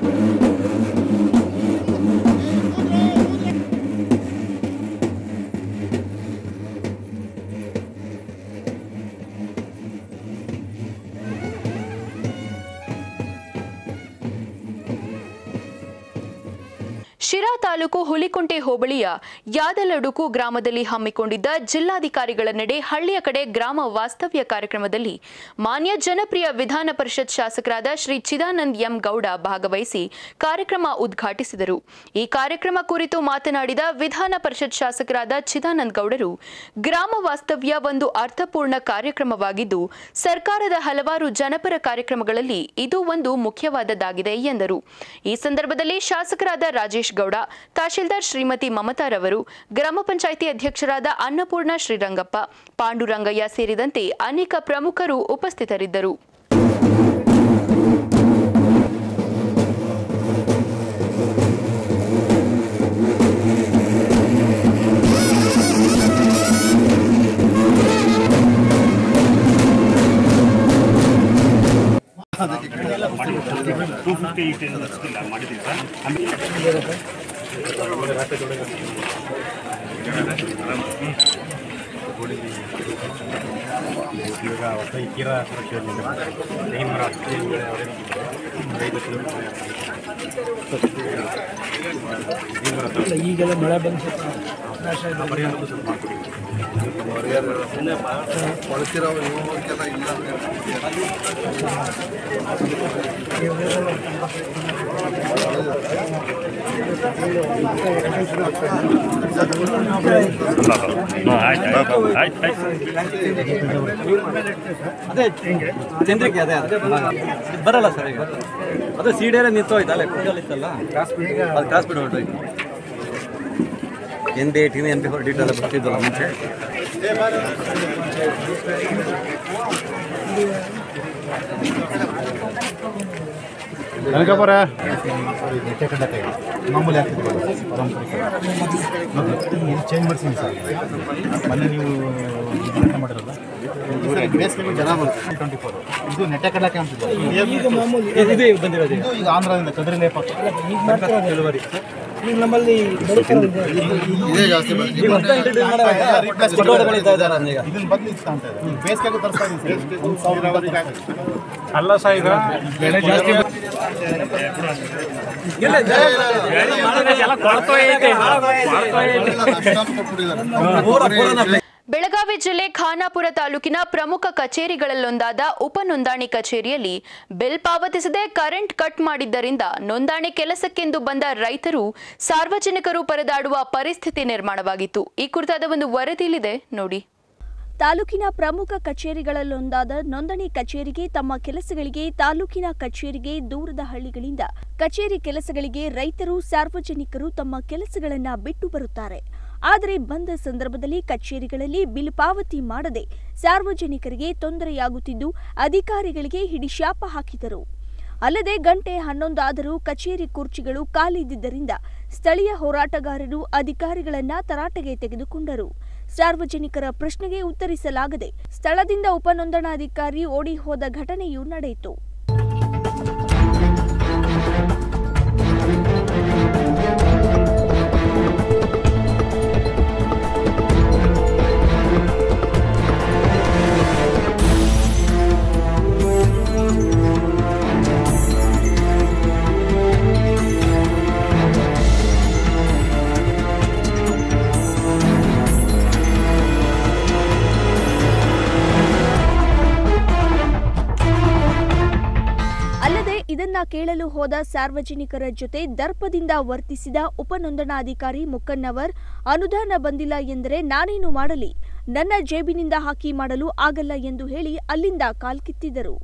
ಶಿರಾ ತಾಲೂಕು ಹುಲಿಕುಂಟೆ ಹೋಬಳಿಯ ಯಾದಲಡುಕು ಗ್ರಾಮದಲ್ಲಿ ಹಮ್ಮಿಕೊಂಡಿದ್ದ ಜಿಲ್ಲಾಧಿಕಾರಿಗಳ ನಡೆ ಹಳ್ಳಿಯ ಕಡೆ ಗ್ರಾಮ ವಾಸ್ತವ್ಯ ಕಾರ್ಯಕ್ರಮದಲ್ಲಿ ಮಾನ್ಯ ಜನಪ್ರಿಯ ವಿಧಾನ ಪರಿಷತ್ ಶಾಸಕರಾದ ಶ್ರೀ ಚಿದಾನಂದ್ ಎಂ ಗೌಡ ಭಾಗವಹಿಸಿ ಕಾರ್ಯಕ್ರಮ ಉದ್ಘಾಟಿಸಿದರು ಈ ಕಾರ್ಯಕ್ರಮ ಕುರಿತು ಮಾತನಾಡಿದ ವಿಧಾನ ಪರಿಷತ್ ಶಾಸಕರಾದ ಚಿದಾನಂದ್ ಗೌಡರು ಗ್ರಾಮ ವಾಸ್ತವ್ಯ ಒಂದು ಅರ್ಥಪೂರ್ಣ ಕಾರ್ಯಕ್ರಮವಾಗಿದ್ದು ಸರ್ಕಾರದ ಹಲವಾರು ಜನಪರ ಕಾರ್ಯಕ್ರಮಗಳಲ್ಲಿ ಇದು ಒಂದು ಮುಖ್ಯವಾದದ್ದಾಗಿದೆ ಎಂದರು ಈ ಸಂದರ್ಭದಲ್ಲಿ ಶಾಸಕರಾದ ರಾಜೇಶ್ ಗೌಡ ತಹಶೀಲ್ದಾರ್ ಶ್ರೀಮತಿ ಮಮತಾರವರು ಗ್ರಾಮ ಪಂಚಾಯಿತಿ ಅಧ್ಯಕ್ಷರಾದ ಅನ್ನಪೂರ್ಣ ಶ್ರೀರಂಗಪ್ಪ ಪಾಂಡುರಂಗಯ್ಯ ಸೇರಿದಂತೆ ಅನೇಕ ಪ್ರಮುಖರು ಉಪಸ್ಥಿತರಿದ್ದರು ಅದಕ್ಕೆ ಈ ಟೈಮ್ ಇಲ್ಲ ಮಾಡಿದ್ದೀವಿ ಸರ್ ಇವಾಗ ಹೊಸ ಈ ಕೀರಾ ಸುರಕ್ಷೆ ತೆಂಗಿನ ಮರ ತೆಂಗಿನ ಬೆಳೆ ಅವರೇ ಐದು ಈಗೆಲ್ಲ ಮಳೆ ಬಂದು ಪರಿಹಾರಕ್ಕೂ ಸ್ವಲ್ಪ ಮಾಡ್ಕೊಡಿ ಕೊಳ್ತಿರೋ ಇವಕ್ಕೆಲ್ಲ ಇಲ್ಲ ಅದೇ ಚಂದ್ರಿಕೆ ಅದೇ ಅದೇ ಬರಲ್ಲ ಸರ್ ಈಗ ಅದು ಸೀಡೆಲ್ಲ ನಿಂತೋಯ್ತು ಅಲ್ಲೇ ಕುಂಡಲಿತ್ತಲ್ಲ ಅದು ಕ್ರಾಸ್ ಬಿಡ್ ಹೊರಟೋಯ್ತು ಎನ್ ಬಿ ಏಟಿನ ಎನ್ ಬಿ ಫೋರ್ ಡೀಟೇಲ್ ಬರ್ತಿದ್ದಲ್ಲ ಮುಂಚೆ ಕನಕಪುರ ಮಾಮೂಲಿ ಆಗ್ತಿದೆ ಇಲ್ಲಿ ಚೇಂಜ್ ಮಾಡ್ತೀನಿ ಸರ್ ಮೊನ್ನೆ ನೀವು ಉದ್ಘಾಟನೆ ಮಾಡಿರಲ್ಲ ಬೇಸಿಗೆ ಜನ ಬರ್ತಾರೆ ಟ್ವೆಂಟಿ ಫೋರ್ ಇದು ನೆಟ್ಟೆ ಕಡಲಕ್ಕೆ ಅಂತಿದೆ ಈಗ ಮಾಮೂಲಿ ಇದು ಬಂದಿರೋದು ಇದು ಈಗ ಆಂಧ್ರದಿಂದ ಕದ್ರಿ ಲೇಪ ಈಗ ಮಾಡ್ತಾ ಇಳುವರಿ ಈಗ ನಮ್ಮಲ್ಲಿ ಇದೇ ಜಾಸ್ತಿ ಬರ್ತದೆ. ಈಗ ಹೊಸ introduce ಮಾಡೋ ಚಟುವಟಿಕೆಗಳಿರ್ತಾ ಇದ್ದಾರೆ ಈಗ ಇದನ್ನ ಬದಲಿಸ್ತಾ ಅಂತ ಇದೆ ಈಗ ಬೇಸಿಗೆಗೂ ತರಿಸ್ತಾ ಇದ್ದೀನಿ ಸರ್ ಒಂದು ಸಾವಿರ ರೂಪಾಯಿ ತರಿಸ್ತಾ ಇದ್ದೀನಿ. ಅಲ್ಲ ಸರ್ ಈಗ ಬೆಳೆ ಜಾಸ್ತಿ ಎಲ್ಲ ಕೊಳ್ತೋಯ್ತೆ ಬೆಳಗಾವಿ ಜಿಲ್ಲೆ ಖಾನಾಪುರ ತಾಲೂಕಿನ ಪ್ರಮುಖ ಕಚೇರಿಗಳಲ್ಲೊಂದಾದ ಉಪ ನೋಂದಣಿ ಕಚೇರಿಯಲ್ಲಿ ಬಿಲ್ ಪಾವತಿಸದೆ ಕರೆಂಟ್ ಕಟ್ ಮಾಡಿದ್ದರಿಂದ ನೋಂದಣಿ ಕೆಲಸಕ್ಕೆಂದು ಬಂದ ರೈತರು ಸಾರ್ವಜನಿಕರು ಪರದಾಡುವ ಪರಿಸ್ಥಿತಿ ನಿರ್ಮಾಣವಾಗಿತ್ತು ಈ ಕುರಿತಾದ ಒಂದು ವರದಿಯಿಲ್ಲಿದೆ ನೋಡಿ ತಾಲೂಕಿನ ಪ್ರಮುಖ ಕಚೇರಿಗಳಲ್ಲೊಂದಾದ ನೋಂದಣಿ ಕಚೇರಿಗೆ ತಮ್ಮ ಕೆಲಸಗಳಿಗೆ ತಾಲೂಕಿನ ಕಚೇರಿಗೆ ದೂರದ ಹಳ್ಳಿಗಳಿಂದ ಕಚೇರಿ ಕೆಲಸಗಳಿಗೆ ರೈತರು ಸಾರ್ವಜನಿಕರು ತಮ್ಮ ಕೆಲಸಗಳನ್ನ ಬಿಟ್ಟು ಬರುತ್ತಾರೆ ಆದರೆ ಬಂದ ಸಂದರ್ಭದಲ್ಲಿ ಕಚೇರಿಗಳಲ್ಲಿ ಬಿಲ್ ಪಾವತಿ ಮಾಡದೆ ಸಾರ್ವಜನಿಕರಿಗೆ ತೊಂದರೆಯಾಗುತ್ತಿದ್ದು ಅಧಿಕಾರಿಗಳಿಗೆ ಹಿಡಿಶಾಪ ಹಾಕಿದರು ಅಲ್ಲದೆ ಗಂಟೆ ಹನ್ನೊಂದಾದರೂ ಕಚೇರಿ ಕುರ್ಚಿಗಳು ಖಾಲಿದ್ದಿದ್ದರಿಂದ ಸ್ಥಳೀಯ ಹೋರಾಟಗಾರರು ಅಧಿಕಾರಿಗಳನ್ನ ತರಾಟೆಗೆ ತೆಗೆದುಕೊಂಡರು ಸಾರ್ವಜನಿಕರ ಪ್ರಶ್ನೆಗೆ ಉತ್ತರಿಸಲಾಗದೆ ಸ್ಥಳದಿಂದ ಉಪನೋಂದಣಾಧಿಕಾರಿ ಓಡಿ ಹೋದ ಘಟನೆಯೂ ನಡೆಯಿತು ಅಲ್ಲದೆ ಇದನ್ನ ಕೇಳಲು ಹೋದ ಸಾರ್ವಜನಿಕರ ಜೊತೆ ದರ್ಪದಿಂದ ವರ್ತಿಸಿದ ಉಪನೋಂದಣಾಧಿಕಾರಿ ಮುಕ್ಕನ್ನವರ್ ಅನುದಾನ ಬಂದಿಲ್ಲ ಎಂದರೆ ನಾನೇನು ಮಾಡಲಿ ನನ್ನ ಜೇಬಿನಿಂದ ಹಾಕಿ ಮಾಡಲು ಆಗಲ್ಲ ಎಂದು ಹೇಳಿ ಅಲ್ಲಿಂದ ಕಾಲ್ಕಿತ್ತಿದರು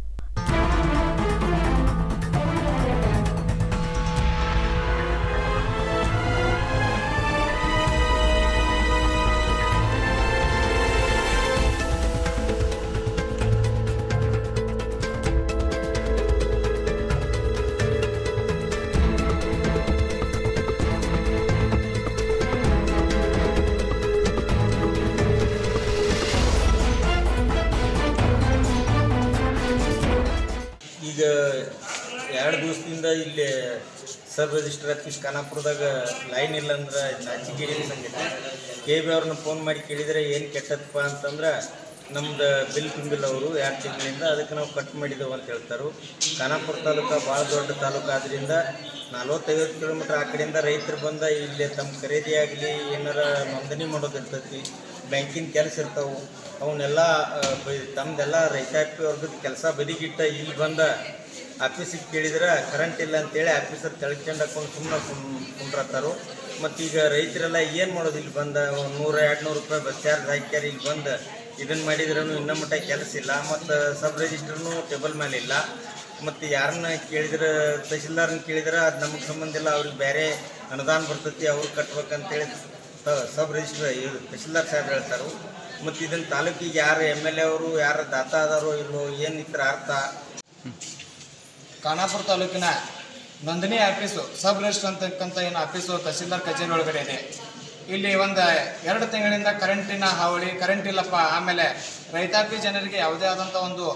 ಈಗ ಎರಡು ದಿವಸದಿಂದ ಇಲ್ಲಿ ಸಬ್ ರಿಜಿಸ್ಟರ್ ಆಫೀಸ್ ಖಾನಾಪುರದಾಗ ಲೈನ್ ಇಲ್ಲ ಅಂದ್ರೆ ನಾಚಿಕೆ ಸಂಗತಿ ಕೆ ಬಿ ಅವ್ರನ್ನ ಫೋನ್ ಮಾಡಿ ಕೇಳಿದರೆ ಏನು ಕೆಟ್ಟದಪ್ಪ ಅಂತಂದ್ರೆ ನಮ್ದು ಬಿಲ್ ತುಂಬಿಲ್ಲ ಅವರು ಎರಡು ತಿಂಗಳಿಂದ ಅದಕ್ಕೆ ನಾವು ಕಟ್ ಮಾಡಿದೆವು ಅಂತ ಹೇಳ್ತಾರೆ ಖಾನಾಪುರ ತಾಲೂಕು ಭಾಳ ದೊಡ್ಡ ತಾಲೂಕು ಆದ್ದರಿಂದ ನಲ್ವತ್ತೈವತ್ತು ಕಿಲೋಮೀಟ್ರ್ ಆ ಕಡೆಯಿಂದ ರೈತರು ಬಂದ ಇಲ್ಲಿ ತಮ್ಮ ಖರೀದಿ ಆಗಲಿ ಏನಾರ ನೋಂದಣಿ ಮಾಡೋದಿರ್ತೈತಿ ಬ್ಯಾಂಕಿನ ಕೆಲಸ ಇರ್ತಾವೆ ಅವನ್ನೆಲ್ಲ ಆ, ಬ- ತಮ್ದೆಲ್ಲ ರೈತಾಪಿ ವರ್ಗದ ಕೆಲಸ ಬದಿಗಿಟ್ಟ ಇಲ್ಲಿ ಬಂದ ಆಫೀಸಿಗೆ ಕೇಳಿದ್ರೆ ಕರೆಂಟ್ ಇಲ್ಲ ಅಂತೇಳಿ ಆಫೀಸರ್ ತೆಳ್ಕೊಂಡು ಹಾಕೊಂಡು ಸುಮ್ಮನೆ ಕುಂಡ್ರತ್ತಾರು ಮತ್ತು ಈಗ ರೈತರೆಲ್ಲ ಏನು ಮಾಡೋದು ಇಲ್ಲಿ ಬಂದ ಒಂದು ನೂರ ಎರಡು ನೂರು ರೂಪಾಯಿ ಬಸ್ ಚಾರ್ಜ್ ಹಾಕ್ಯಾರ ಇಲ್ಲಿ ಬಂದು ಇದನ್ನು ಮಾಡಿದ್ರೂ ಇನ್ನೂ ಮಟ್ಟ ಕೆಲಸ ಇಲ್ಲ ಮತ್ತು ಸಬ್ ರಿಜಿಸ್ಟರ್ನು ಟೇಬಲ್ ಮೇಲೆ ಇಲ್ಲ ಮತ್ತು ಯಾರನ್ನ ಕೇಳಿದ್ರೆ ತಹಶೀಲ್ದಾರನ್ನ ಕೇಳಿದ್ರೆ ಅದು ನಮಗೆ ಸಂಬಂಧ ಇಲ್ಲ ಅವ್ರಿಗೆ ಬೇರೆ ಅನುದಾನ ಬರ್ತೈತಿ ಅವ್ರು ಕಟ್ಬೇಕಂತೇಳಿ ತ- ಸಬ್ ರಿಜಿಸ್ಟರ್ ಇದು ತಹಶೀಲ್ದಾರ್ ಸಾಹೇಬ್ ಹೇಳ್ತಾರೆ ಮತ್ತು ಇದನ್ನು ತಾಲೂಕಿಗೆ ಯಾರು ಎಮ್ ಎಲ್ ಎ ಅವರು ಯಾರು ದಾತ ಅದಾರೋ ಇಲ್ಲೋ ಏನು ಇತ್ರ ಅರ್ಥ ಖಾನಾಪುರ ತಾಲೂಕಿನ ನೋಂದಣಿ ಆಫೀಸು ಸಬ್ ರಿಜಿಸ್ಟರ್ ಅಂತಕ್ಕಂಥ ಏನು ಆಫೀಸು ತಹಸೀಲ್ದಾರ್ ಕಚೇರಿ ಒಳಗಡೆ ಇದೆ ಇಲ್ಲಿ ಒಂದು ಎರಡು ತಿಂಗಳಿಂದ ಕರೆಂಟಿನ ಹಾವಳಿ ಕರೆಂಟ್ ಇಲ್ಲಪ್ಪ ಆಮೇಲೆ ರೈತಾಪಿ ಜನರಿಗೆ ಯಾವುದೇ ಆದಂಥ ಒಂದು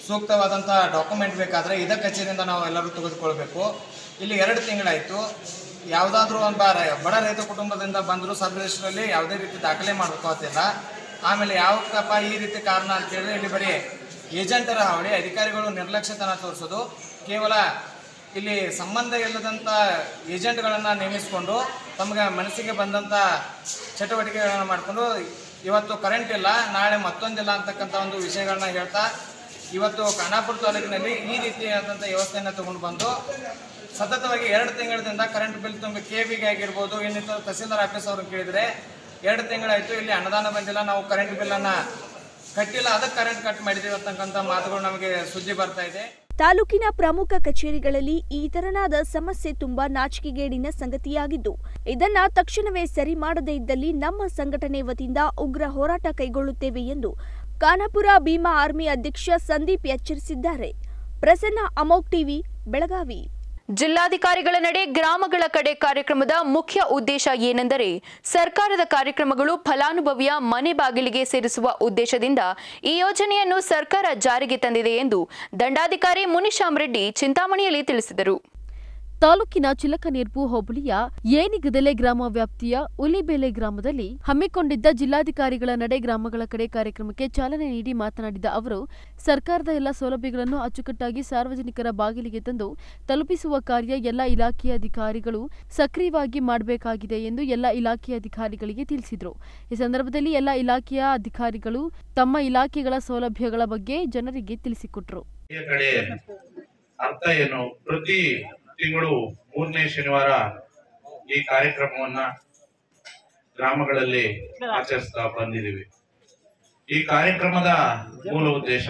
ಸೂಕ್ತವಾದಂಥ ಡಾಕ್ಯುಮೆಂಟ್ ಬೇಕಾದರೆ ಇದ ಕಚೇರಿಯಿಂದ ನಾವು ಎಲ್ಲರೂ ತೆಗೆದುಕೊಳ್ಬೇಕು ಇಲ್ಲಿ ಎರಡು ತಿಂಗಳಾಯಿತು ಯಾವುದಾದ್ರೂ ಒಂದು ಬಾರ ಬಡ ರೈತ ಕುಟುಂಬದಿಂದ ಬಂದರೂ ಸಬ್ ರಿಜಿಸ್ಟ್ರಲ್ಲಿ ಯಾವುದೇ ರೀತಿ ದಾಖಲೆ ಮಾಡ್ಕೋತಿಲ್ಲ ಆಮೇಲೆ ಯಾವಕ್ಕಪ್ಪ ಈ ರೀತಿ ಕಾರಣ ಅಂತ ಹೇಳಿದ್ರೆ ಇಲ್ಲಿ ಬರೀ ಏಜೆಂಟರ ಹಾವಳಿ ಅಧಿಕಾರಿಗಳು ನಿರ್ಲಕ್ಷ್ಯತನ ತೋರಿಸೋದು ಕೇವಲ ಇಲ್ಲಿ ಸಂಬಂಧ ಇಲ್ಲದಂಥ ಏಜೆಂಟ್ಗಳನ್ನು ನೇಮಿಸಿಕೊಂಡು ತಮಗೆ ಮನಸ್ಸಿಗೆ ಬಂದಂಥ ಚಟುವಟಿಕೆಗಳನ್ನು ಮಾಡಿಕೊಂಡು ಇವತ್ತು ಕರೆಂಟ್ ಇಲ್ಲ ನಾಳೆ ಮತ್ತೊಂದಿಲ್ಲ ಅಂತಕ್ಕಂಥ ಒಂದು ವಿಷಯಗಳನ್ನ ಹೇಳ್ತಾ ಇವತ್ತು ಖಾನಾಪುರ ತಾಲೂಕಿನಲ್ಲಿ ಈ ರೀತಿಯಾದಂಥ ವ್ಯವಸ್ಥೆಯನ್ನು ತಗೊಂಡು ಬಂದು ಸತತವಾಗಿ ಎರಡು ತಿಂಗಳಿಂದ ಕರೆಂಟ್ ಬಿಲ್ ತುಂಬಿ ಕೆ ಬಿಗೆ ಆಗಿರ್ಬೋದು ಇನ್ನಿತರ ತಹಸೀಲ್ದಾರ್ ಆಫೀಸ್ ಅವ್ರನ್ನ ಕೇಳಿದರೆ ಎರಡು ತಿಂಗಳಾಯಿತು ಇಲ್ಲಿ ಅನುದಾನ ಬಂದಿಲ್ಲ ನಾವು ಕರೆಂಟ್ ಬಿಲ್ಲನ್ನು ಕಟ್ಟಿಲ್ಲ ಅದಕ್ಕೆ ಕರೆಂಟ್ ಕಟ್ ಮಾಡಿದ್ದೀವಿ ಅಂತಕ್ಕಂಥ ಮಾತುಗಳು ನಮಗೆ ಸುದ್ದಿ ಬರ್ತಾ ಇದೆ ತಾಲೂಕಿನ ಪ್ರಮುಖ ಕಚೇರಿಗಳಲ್ಲಿ ಈ ತೆರನಾದ ಸಮಸ್ಯೆ ತುಂಬಾ ನಾಚಿಕೆಗೇಡಿನ ಸಂಗತಿಯಾಗಿದ್ದು ಇದನ್ನ ತಕ್ಷಣವೇ ಸರಿ ಮಾಡದೇ ಇದ್ದಲ್ಲಿ ನಮ್ಮ ಸಂಘಟನೆ ವತಿಯಿಂದ ಉಗ್ರ ಹೋರಾಟ ಕೈಗೊಳ್ಳುತ್ತೇವೆ ಎಂದು ಖಾನಾಪುರ ಭೀಮಾ ಆರ್ಮಿ ಅಧ್ಯಕ್ಷ ಸಂದೀಪ್ ಎಚ್ಚರಿಸಿದ್ದಾರೆ ಪ್ರಸನ್ನ ಅಮೋಕ್ ಟಿವಿ ಬೆಳಗಾವಿ ಜಿಲ್ಲಾಧಿಕಾರಿಗಳ ನಡೆ ಗ್ರಾಮಗಳ ಕಡೆ ಕಾರ್ಯಕ್ರಮದ ಮುಖ್ಯ ಉದ್ದೇಶ ಏನೆಂದರೆ ಸರ್ಕಾರದ ಕಾರ್ಯಕ್ರಮಗಳು ಫಲಾನುಭವಿಯ ಮನೆ ಬಾಗಿಲಿಗೆ ಸೇರಿಸುವ ಉದ್ದೇಶದಿಂದ ಈ ಯೋಜನೆಯನ್ನು ಸರ್ಕಾರ ಜಾರಿಗೆ ತಂದಿದೆ ಎಂದು ದಂಡಾಧಿಕಾರಿ ಮುನಿಶಾಮ್ ರೆಡ್ಡಿ ಚಿಂತಾಮಣಿಯಲ್ಲಿ ತಿಳಿಸಿದರು ತಾಲೂಕಿನ ಚಿಲಕನೀರ್ಪು ಹೋಬಳಿಯ ಏನಿಗದಲೆ ಗ್ರಾಮ ವ್ಯಾಪ್ತಿಯ ಉಲಿಬೆಲೆ ಗ್ರಾಮದಲ್ಲಿ ಹಮ್ಮಿಕೊಂಡಿದ್ದ ಜಿಲ್ಲಾಧಿಕಾರಿಗಳ ನಡೆ ಗ್ರಾಮಗಳ ಕಡೆ ಕಾರ್ಯಕ್ರಮಕ್ಕೆ ಚಾಲನೆ ನೀಡಿ ಮಾತನಾಡಿದ ಅವರು ಸರ್ಕಾರದ ಎಲ್ಲ ಸೌಲಭ್ಯಗಳನ್ನು ಅಚ್ಚುಕಟ್ಟಾಗಿ ಸಾರ್ವಜನಿಕರ ಬಾಗಿಲಿಗೆ ತಂದು ತಲುಪಿಸುವ ಕಾರ್ಯ ಎಲ್ಲ ಇಲಾಖೆಯ ಅಧಿಕಾರಿಗಳು ಸಕ್ರಿಯವಾಗಿ ಮಾಡಬೇಕಾಗಿದೆ ಎಂದು ಎಲ್ಲ ಇಲಾಖೆಯ ಅಧಿಕಾರಿಗಳಿಗೆ ತಿಳಿಸಿದರು ಈ ಸಂದರ್ಭದಲ್ಲಿ ಎಲ್ಲ ಇಲಾಖೆಯ ಅಧಿಕಾರಿಗಳು ತಮ್ಮ ಇಲಾಖೆಗಳ ಸೌಲಭ್ಯಗಳ ಬಗ್ಗೆ ಜನರಿಗೆ ತಿಳಿಸಿಕೊಟ್ರು ಈ ಕಡೆ ಅರ್ಥ ಏನು ಪ್ರತಿ ತಿಂಗಳು ಮೂರನೇ ಶನಿವಾರ ಈ ಕಾರ್ಯಕ್ರಮವನ್ನ ಗ್ರಾಮಗಳಲ್ಲಿ ಆಚರಿಸ್ತಾ ಬಂದಿದ್ದೀವಿ ಈ ಕಾರ್ಯಕ್ರಮದ ಮೂಲ ಉದ್ದೇಶ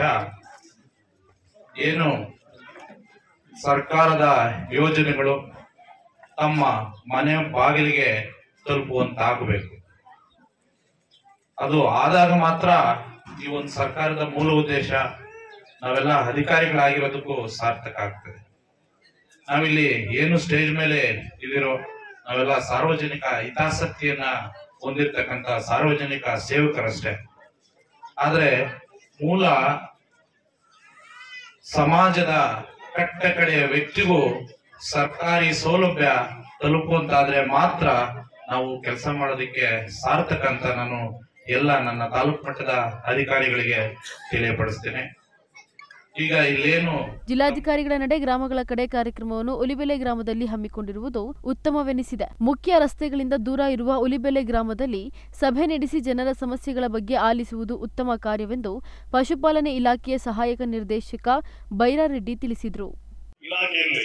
ಏನು ಸರ್ಕಾರದ ಯೋಜನೆಗಳು ತಮ್ಮ ಮನೆ ಬಾಗಿಲಿಗೆ ತಲುಪುವಂತಾಗಬೇಕು ಅದು ಆದಾಗ ಮಾತ್ರ ಈ ಒಂದು ಸರ್ಕಾರದ ಮೂಲ ಉದ್ದೇಶ ನಾವೆಲ್ಲ ಅಧಿಕಾರಿಗಳಾಗಿರೋದಕ್ಕೂ ಸಾರ್ಥಕ ಆಗ್ತದೆ ನಾವಿಲ್ಲಿ ಏನು ಸ್ಟೇಜ್ ಮೇಲೆ ಇದಿರೋ ನಾವೆಲ್ಲ ಸಾರ್ವಜನಿಕ ಹಿತಾಸಕ್ತಿಯನ್ನ ಹೊಂದಿರತಕ್ಕಂತ ಸಾರ್ವಜನಿಕ ಸೇವಕರಷ್ಟೇ ಆದ್ರೆ ಮೂಲ ಸಮಾಜದ ಕಟ್ಟ ಕಡೆಯ ವ್ಯಕ್ತಿಗೂ ಸರ್ಕಾರಿ ಸೌಲಭ್ಯ ತಲುಪುವಂತಾದ್ರೆ ಮಾತ್ರ ನಾವು ಕೆಲಸ ಮಾಡೋದಕ್ಕೆ ಸಾರ್ಥಕ ಅಂತ ನಾನು ಎಲ್ಲ ನನ್ನ ತಾಲೂಕು ಮಟ್ಟದ ಅಧಿಕಾರಿಗಳಿಗೆ ತಿಳಿಯಪಡಿಸ್ತೇನೆ ಈಗ ಇಲ್ಲೇನು ಜಿಲ್ಲಾಧಿಕಾರಿಗಳ ನಡೆ ಗ್ರಾಮಗಳ ಕಡೆ ಕಾರ್ಯಕ್ರಮವನ್ನು ಉಲಿಬೆಲೆ ಗ್ರಾಮದಲ್ಲಿ ಹಮ್ಮಿಕೊಂಡಿರುವುದು ಉತ್ತಮವೆನಿಸಿದೆ ಮುಖ್ಯ ರಸ್ತೆಗಳಿಂದ ದೂರ ಇರುವ ಉಲಿಬೆಲೆ ಗ್ರಾಮದಲ್ಲಿ ಸಭೆ ನಡೆಸಿ ಜನರ ಸಮಸ್ಯೆಗಳ ಬಗ್ಗೆ ಆಲಿಸುವುದು ಉತ್ತಮ ಕಾರ್ಯವೆಂದು ಪಶುಪಾಲನೆ ಇಲಾಖೆಯ ಸಹಾಯಕ ನಿರ್ದೇಶಕ ಬೈರಾರೆಡ್ಡಿ ತಿಳಿಸಿದರು ಇಲಾಖೆಯಲ್ಲಿ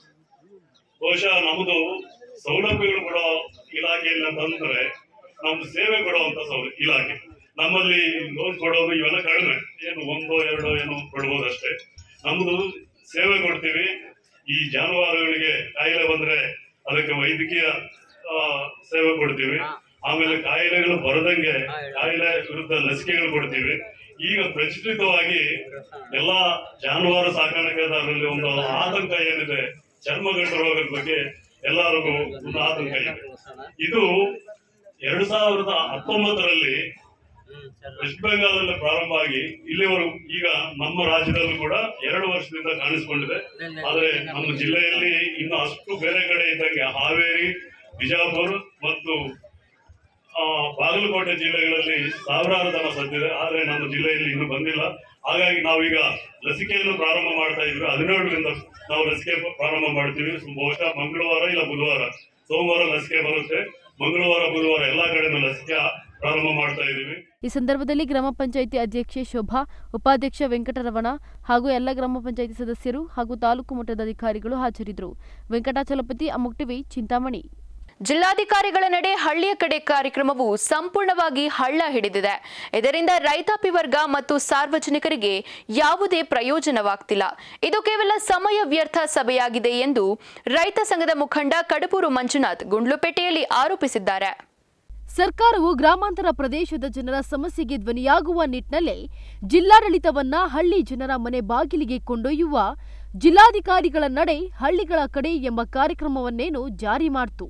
ಬಹುಶಃ ನಮ್ಮದು ಸೌಲಭ್ಯಗಳು ಕೊಡೋ ಇಲಾಖೆಯಲ್ಲಿ ಅಂತಂದ್ರೆ ನಮ್ದು ಸೇವೆ ಕೊಡುವಂತ ಸೌಲ ಇಲಾಖೆ ನಮ್ಮಲ್ಲಿ ಲೋನ್ ಕೊಡೋದು ಇವೆಲ್ಲ ಕಡಿಮೆ ಏನು ಒಂದೋ ಎರಡೋ ಏನೋ ಕೊಡ್ಬೋದಷ್ಟೇ ನಮ್ದು ಸೇವೆ ಕೊಡ್ತೀವಿ ಈ ಜಾನುವಾರುಗಳಿಗೆ ಕಾಯಿಲೆ ಬಂದ್ರೆ ಅದಕ್ಕೆ ವೈದ್ಯಕೀಯ ಆ, ಸೇವೆ ಕೊಡ್ತೀವಿ ಆಮೇಲೆ ಕಾಯಿಲೆಗಳು ಬರದಂಗೆ ಕಾಯಿಲೆ ವಿರುದ್ಧ ಲಸಿಕೆಗಳು ಕೊಡ್ತೀವಿ ಈಗ ಪ್ರಚಲಿತವಾಗಿ ಎಲ್ಲಾ ಜಾನುವಾರು ಸಾಕಾಣಿಕೆದಾರರಲ್ಲಿ ಒಂದು ಆತಂಕ ಏನಿದೆ ಚರ್ಮಗಂಟು ರೋಗದ ಬಗ್ಗೆ ಎಲ್ಲರಿಗೂ ಒಂದು ಆತಂಕ ಇದೆ ಇದು ಎರಡು ಸಾವಿರದ ಹತ್ತೊಂಬತ್ತರಲ್ಲಿ ವೆಸ್ಟ್ ಬೆಂಗಾಲಲ್ಲಿ ಪ್ರಾರಂಭ ಆಗಿ ಇಲ್ಲಿವರೆಗೂ ಈಗ ನಮ್ಮ ರಾಜ್ಯದಲ್ಲೂ ಕೂಡ ಎರಡು ವರ್ಷದಿಂದ ಕಾಣಿಸಿಕೊಂಡಿದೆ ಆದ್ರೆ ನಮ್ಮ ಜಿಲ್ಲೆಯಲ್ಲಿ ಇನ್ನು ಅಷ್ಟು ಬೇರೆ ಕಡೆ ಇದ್ದಂಗೆ ಹಾವೇರಿ ಬಿಜಾಪುರ ಮತ್ತು ಆ, ಬಾಗಲಕೋಟೆ ಜಿಲ್ಲೆಗಳಲ್ಲಿ ಸಾವಿರಾರು ದನ ಸತ್ತಿದೆ ಆದ್ರೆ ನಮ್ಮ ಜಿಲ್ಲೆಯಲ್ಲಿ ಇನ್ನೂ ಬಂದಿಲ್ಲ ಹಾಗಾಗಿ ನಾವೀಗ ಲಸಿಕೆಯನ್ನು ಪ್ರಾರಂಭ ಮಾಡ್ತಾ ಇದ್ವಿ ಹದಿನೇಳರಿಂದ ನಾವು ಲಸಿಕೆ ಪ್ರಾರಂಭ ಮಾಡ್ತೀವಿ ಬಹುಶಃ ಮಂಗಳವಾರ ಇಲ್ಲ ಬುಧವಾರ ಸೋಮವಾರ ಲಸಿಕೆ ಬರುತ್ತೆ ಮಂಗಳವಾರ ಬುಧವಾರ ಎಲ್ಲಾ ಕಡೆನೂ ಲಸಿಕೆ ಪ್ರಾರಂಭ ಮಾಡ್ತಾ ಇದೀವಿ ಈ ಸಂದರ್ಭದಲ್ಲಿ ಗ್ರಾಮ ಪಂಚಾಯಿತಿ ಅಧ್ಯಕ್ಷೆ ಶೋಭಾ ಉಪಾಧ್ಯಕ್ಷ ವೆಂಕಟರಮಣ ಹಾಗೂ ಎಲ್ಲ ಗ್ರಾಮ ಪಂಚಾಯಿತಿ ಸದಸ್ಯರು ಹಾಗೂ ತಾಲೂಕು ಮಟ್ಟದ ಅಧಿಕಾರಿಗಳು ಹಾಜರಿದ್ದರು ವೆಂಕಟಾಚಲಪತಿ ಅಮುಕ್ ಟಿವಿ ಚಿಂತಾಮಣಿ ಜಿಲ್ಲಾಧಿಕಾರಿಗಳ ನಡೆ ಹಳ್ಳಿಯ ಕಡೆ ಕಾರ್ಯಕ್ರಮವು ಸಂಪೂರ್ಣವಾಗಿ ಹಳ್ಳ ಹಿಡಿದಿದೆ ಇದರಿಂದ ರೈತಾಪಿ ವರ್ಗ ಮತ್ತು ಸಾರ್ವಜನಿಕರಿಗೆ ಯಾವುದೇ ಪ್ರಯೋಜನವಾಗ್ತಿಲ್ಲ ಇದು ಕೇವಲ ಸಮಯ ವ್ಯರ್ಥ ಸಭೆಯಾಗಿದೆ ಎಂದು ರೈತ ಸಂಘದ ಮುಖಂಡ ಕಡಬೂರು ಮಂಜುನಾಥ್ ಗುಂಡ್ಲುಪೇಟೆಯಲ್ಲಿ ಆರೋಪಿಸಿದ್ದಾರೆ ಸರ್ಕಾರವು ಗ್ರಾಮಾಂತರ ಪ್ರದೇಶದ ಜನರ ಸಮಸ್ಯೆಗೆ ಧ್ವನಿಯಾಗುವ ನಿಟ್ಟಿನಲ್ಲೇ ಜಿಲ್ಲಾಡಳಿತವನ್ನ ಹಳ್ಳಿ ಜನರ ಮನೆ ಬಾಗಿಲಿಗೆ ಕೊಂಡೊಯ್ಯುವ ಜಿಲ್ಲಾಧಿಕಾರಿಗಳ ನಡೆ ಹಳ್ಳಿಗಳ ಕಡೆ ಎಂಬ ಕಾರ್ಯಕ್ರಮವನ್ನೇನು ಜಾರಿ ಮಾಡ್ತು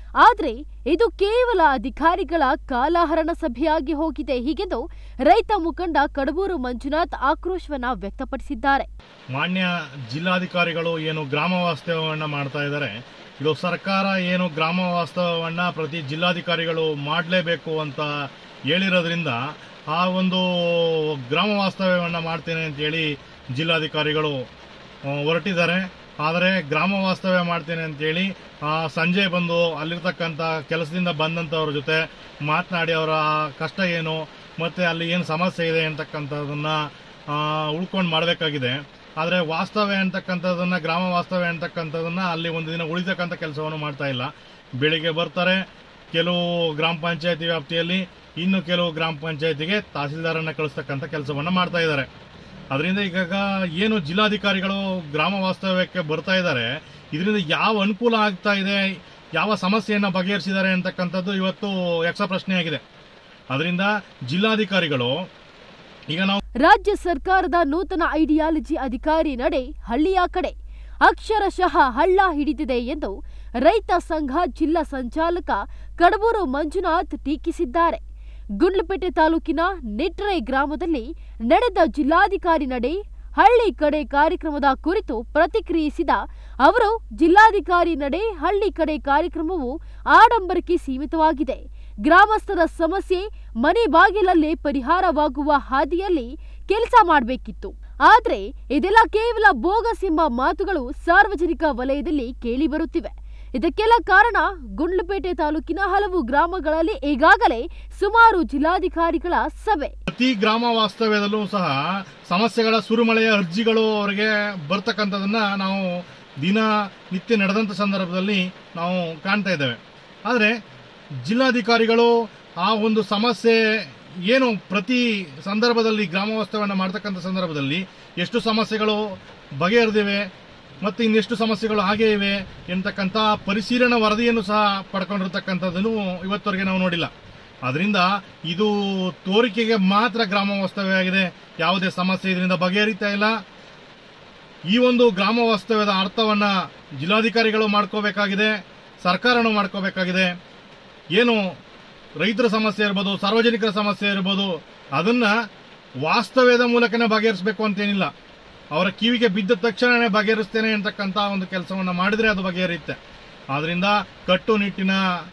ಆದರೆ ಇದು ಕೇವಲ ಅಧಿಕಾರಿಗಳ ಕಾಲಹರಣ ಸಭೆಯಾಗಿ ಹೋಗಿದೆ ಹೀಗೆಂದು ರೈತ ಮುಖಂಡ ಕಡಬೂರು ಮಂಜುನಾಥ್ ಆಕ್ರೋಶವನ್ನ ವ್ಯಕ್ತಪಡಿಸಿದ್ದಾರೆ ಮಾನ್ಯ ಜಿಲ್ಲಾಧಿಕಾರಿಗಳು ಏನು ಗ್ರಾಮ ವಾಸ್ತವ್ಯವನ್ನ ಮಾಡ್ತಾ ಇದ್ದಾರೆ ಇದು ಸರ್ಕಾರ ಏನು ಗ್ರಾಮ ವಾಸ್ತವವನ್ನ ಪ್ರತಿ ಜಿಲ್ಲಾಧಿಕಾರಿಗಳು ಮಾಡಲೇಬೇಕು ಅಂತ ಹೇಳಿರೋದ್ರಿಂದ ಆ ಒಂದು ಗ್ರಾಮ ವಾಸ್ತವ್ಯವನ್ನ ಮಾಡ್ತೇನೆ ಅಂತ ಹೇಳಿ ಜಿಲ್ಲಾಧಿಕಾರಿಗಳು ಆ, ಹೊರಟಿದ್ದಾರೆ ಆದರೆ ಗ್ರಾಮ ವಾಸ್ತವ್ಯ ಮಾಡ್ತೇನೆ ಅಂತೇಳಿ ಆ, ಸಂಜೆ ಬಂದು ಅಲ್ಲಿರ್ತಕ್ಕಂಥ ಕೆಲಸದಿಂದ ಬಂದಂಥವ್ರ ಜೊತೆ ಮಾತನಾಡಿ ಅವರ ಕಷ್ಟ ಏನು ಮತ್ತು ಅಲ್ಲಿ ಏನು ಸಮಸ್ಯೆ ಇದೆ ಅಂತಕ್ಕಂಥದ್ದನ್ನು ಉಳ್ಕೊಂಡು ಮಾಡಬೇಕಾಗಿದೆ ಆದರೆ ವಾಸ್ತವ್ಯ ಅಂತಕ್ಕಂಥದ್ದನ್ನು ಗ್ರಾಮ ವಾಸ್ತವ್ಯ ಅಂತಕ್ಕಂಥದ್ದನ್ನು ಅಲ್ಲಿ ಒಂದು ದಿನ ಉಳಿತಕ್ಕಂಥ ಕೆಲಸವನ್ನು ಮಾಡ್ತಾ ಇಲ್ಲ ಬೆಳಿಗ್ಗೆ ಬರ್ತಾರೆ ಕೆಲವು ಗ್ರಾಮ ಪಂಚಾಯತಿ ವ್ಯಾಪ್ತಿಯಲ್ಲಿ ಇನ್ನು ಕೆಲವು ಗ್ರಾಮ ಪಂಚಾಯತಿಗೆ ತಹಸೀಲ್ದಾರನ್ನ ಕಳಿಸ್ತಕ್ಕಂಥ ಕೆಲಸವನ್ನು ಮಾಡ್ತಾ ಇದ್ದಾರೆ ಅದರಿಂದ ಈಗ ಏನು ಜಿಲ್ಲಾಧಿಕಾರಿಗಳು ಗ್ರಾಮ ವಾಸ್ತವ್ಯಕ್ಕೆ ಬರ್ತಾ ಇದ್ದಾರೆ ಇದರಿಂದ ಯಾವ ಅನುಕೂಲ ಆಗ್ತಾ ಇದೆ ಯಾವ ಸಮಸ್ಯೆಯನ್ನು ಬಗೆಹರಿಸಿದ್ದಾರೆ ಅಂತಕ್ಕಂಥದ್ದು ಇವತ್ತು ಯಕ್ಷ ಪ್ರಶ್ನೆಯಾಗಿದೆ ಅದರಿಂದ ಜಿಲ್ಲಾಧಿಕಾರಿಗಳು ಈಗ ನಾವು ರಾಜ್ಯ ಸರ್ಕಾರದ ನೂತನ ಐಡಿಯಾಲಜಿ ಅಧಿಕಾರಿ ನಡೆ ಹಳ್ಳಿಯ ಕಡೆ ಅಕ್ಷರಶಃ ಹಳ್ಳ ಹಿಡಿದಿದೆ ಎಂದು ರೈತ ಸಂಘ ಜಿಲ್ಲಾ ಸಂಚಾಲಕ ಕಡಬೂರು ಮಂಜುನಾಥ್ ಟೀಕಿಸಿದ್ದಾರೆ ಗುಂಡ್ಲುಪೇಟೆ ತಾಲೂಕಿನ ನಿಟ್ರೆ ಗ್ರಾಮದಲ್ಲಿ ನಡೆದ ಜಿಲ್ಲಾಧಿಕಾರಿ ನಡೆ ಹಳ್ಳಿ ಕಡೆ ಕಾರ್ಯಕ್ರಮದ ಕುರಿತು ಪ್ರತಿಕ್ರಿಯಿಸಿದ ಅವರು ಜಿಲ್ಲಾಧಿಕಾರಿ ನಡೆ ಹಳ್ಳಿ ಕಡೆ ಕಾರ್ಯಕ್ರಮವು ಆಡಂಬರಕ್ಕೆ ಸೀಮಿತವಾಗಿದೆ ಗ್ರಾಮಸ್ಥರ ಸಮಸ್ಯೆ ಮನೆ ಬಾಗಿಲಲ್ಲೇ ಪರಿಹಾರವಾಗುವ ಹಾದಿಯಲ್ಲಿ ಕೆಲಸ ಮಾಡಬೇಕಿತ್ತು ಆದ್ರೆ ಇದೆಲ್ಲ ಕೇವಲ ಬೋಗಸ್ ಎಂಬ ಮಾತುಗಳು ಸಾರ್ವಜನಿಕ ವಲಯದಲ್ಲಿ ಕೇಳಿಬರುತ್ತಿವೆ ಇದಕ್ಕೆಲ್ಲ ಕಾರಣ ಗುಂಡ್ಲುಪೇಟೆ ತಾಲೂಕಿನ ಹಲವು ಗ್ರಾಮಗಳಲ್ಲಿ ಈಗಾಗಲೇ ಸುಮಾರು ಜಿಲ್ಲಾಧಿಕಾರಿಗಳ ಸಭೆ ಪ್ರತಿ ಗ್ರಾಮ ವಾಸ್ತವ್ಯದಲ್ಲೂ ಸಹ ಸಮಸ್ಯೆಗಳ ಸುರುಮಳೆಯ ಅರ್ಜಿಗಳು ಅವರಿಗೆ ಬರ್ತಕ್ಕಂಥದನ್ನ ನಾವು ದಿನ ನಿತ್ಯ ನಡೆದಂಥ ಸಂದರ್ಭದಲ್ಲಿ ನಾವು ಕಾಣ್ತಾ ಇದ್ದೇವೆ ಆದರೆ ಜಿಲ್ಲಾಧಿಕಾರಿಗಳು ಆ ಒಂದು ಸಮಸ್ಯೆ ಏನು ಪ್ರತಿ ಸಂದರ್ಭದಲ್ಲಿ ಗ್ರಾಮ ವಾಸ್ತವ್ಯವನ್ನು ಮಾಡ್ತಕ್ಕಂಥ ಸಂದರ್ಭದಲ್ಲಿ ಎಷ್ಟು ಸಮಸ್ಯೆಗಳು ಬಗೆಹರಿದಿವೆ ಮತ್ತು ಇನ್ನೆಷ್ಟು ಸಮಸ್ಯೆಗಳು ಹಾಗೇ ಇವೆ ಎಂತಕ್ಕಂಥ ಪರಿಶೀಲನಾ ವರದಿಯನ್ನು ಸಹ ಪಡ್ಕೊಂಡಿರ್ತಕ್ಕಂಥದ್ದನ್ನು ಇವತ್ತವರೆಗೆ ನಾವು ನೋಡಿಲ್ಲ ಅದರಿಂದ ಇದು ತೋರಿಕೆಗೆ ಮಾತ್ರ ಗ್ರಾಮ ವಾಸ್ತವ್ಯ ಆಗಿದೆ ಯಾವುದೇ ಸಮಸ್ಯೆ ಇದರಿಂದ ಬಗೆಹರಿತಾ ಇಲ್ಲ ಈ ಒಂದು ಗ್ರಾಮ ವಾಸ್ತವ್ಯದ ಅರ್ಥವನ್ನ ಜಿಲ್ಲಾಧಿಕಾರಿಗಳು ಮಾಡ್ಕೋಬೇಕಾಗಿದೆ ಸರ್ಕಾರನೂ ಮಾಡ್ಕೋಬೇಕಾಗಿದೆ ಏನು ರೈತರ ಸಮಸ್ಯೆ ಇರ್ಬೋದು ಸಾರ್ವಜನಿಕರ ಸಮಸ್ಯೆ ಇರ್ಬೋದು ಅದನ್ನ ವಾಸ್ತವ್ಯದ ಮೂಲಕನೇ ಬಗೆಹರಿಸಬೇಕು ಅಂತೇನಿಲ್ಲ ಅವರ ಕಿವಿಗೆ ಬಿದ್ದ ತಕ್ಷಣನೇ ಬಗೆಹರಿಸ್ತೇನೆ ಅಂತಕ್ಕಂಥ ಒಂದು ಕೆಲಸವನ್ನು ಮಾಡಿದ್ರೆ ಅದು ಬಗೆಹರಿಯುತ್ತೆ ಆದ್ರಿಂದ ಕಟ್ಟುನಿಟ್ಟಿನ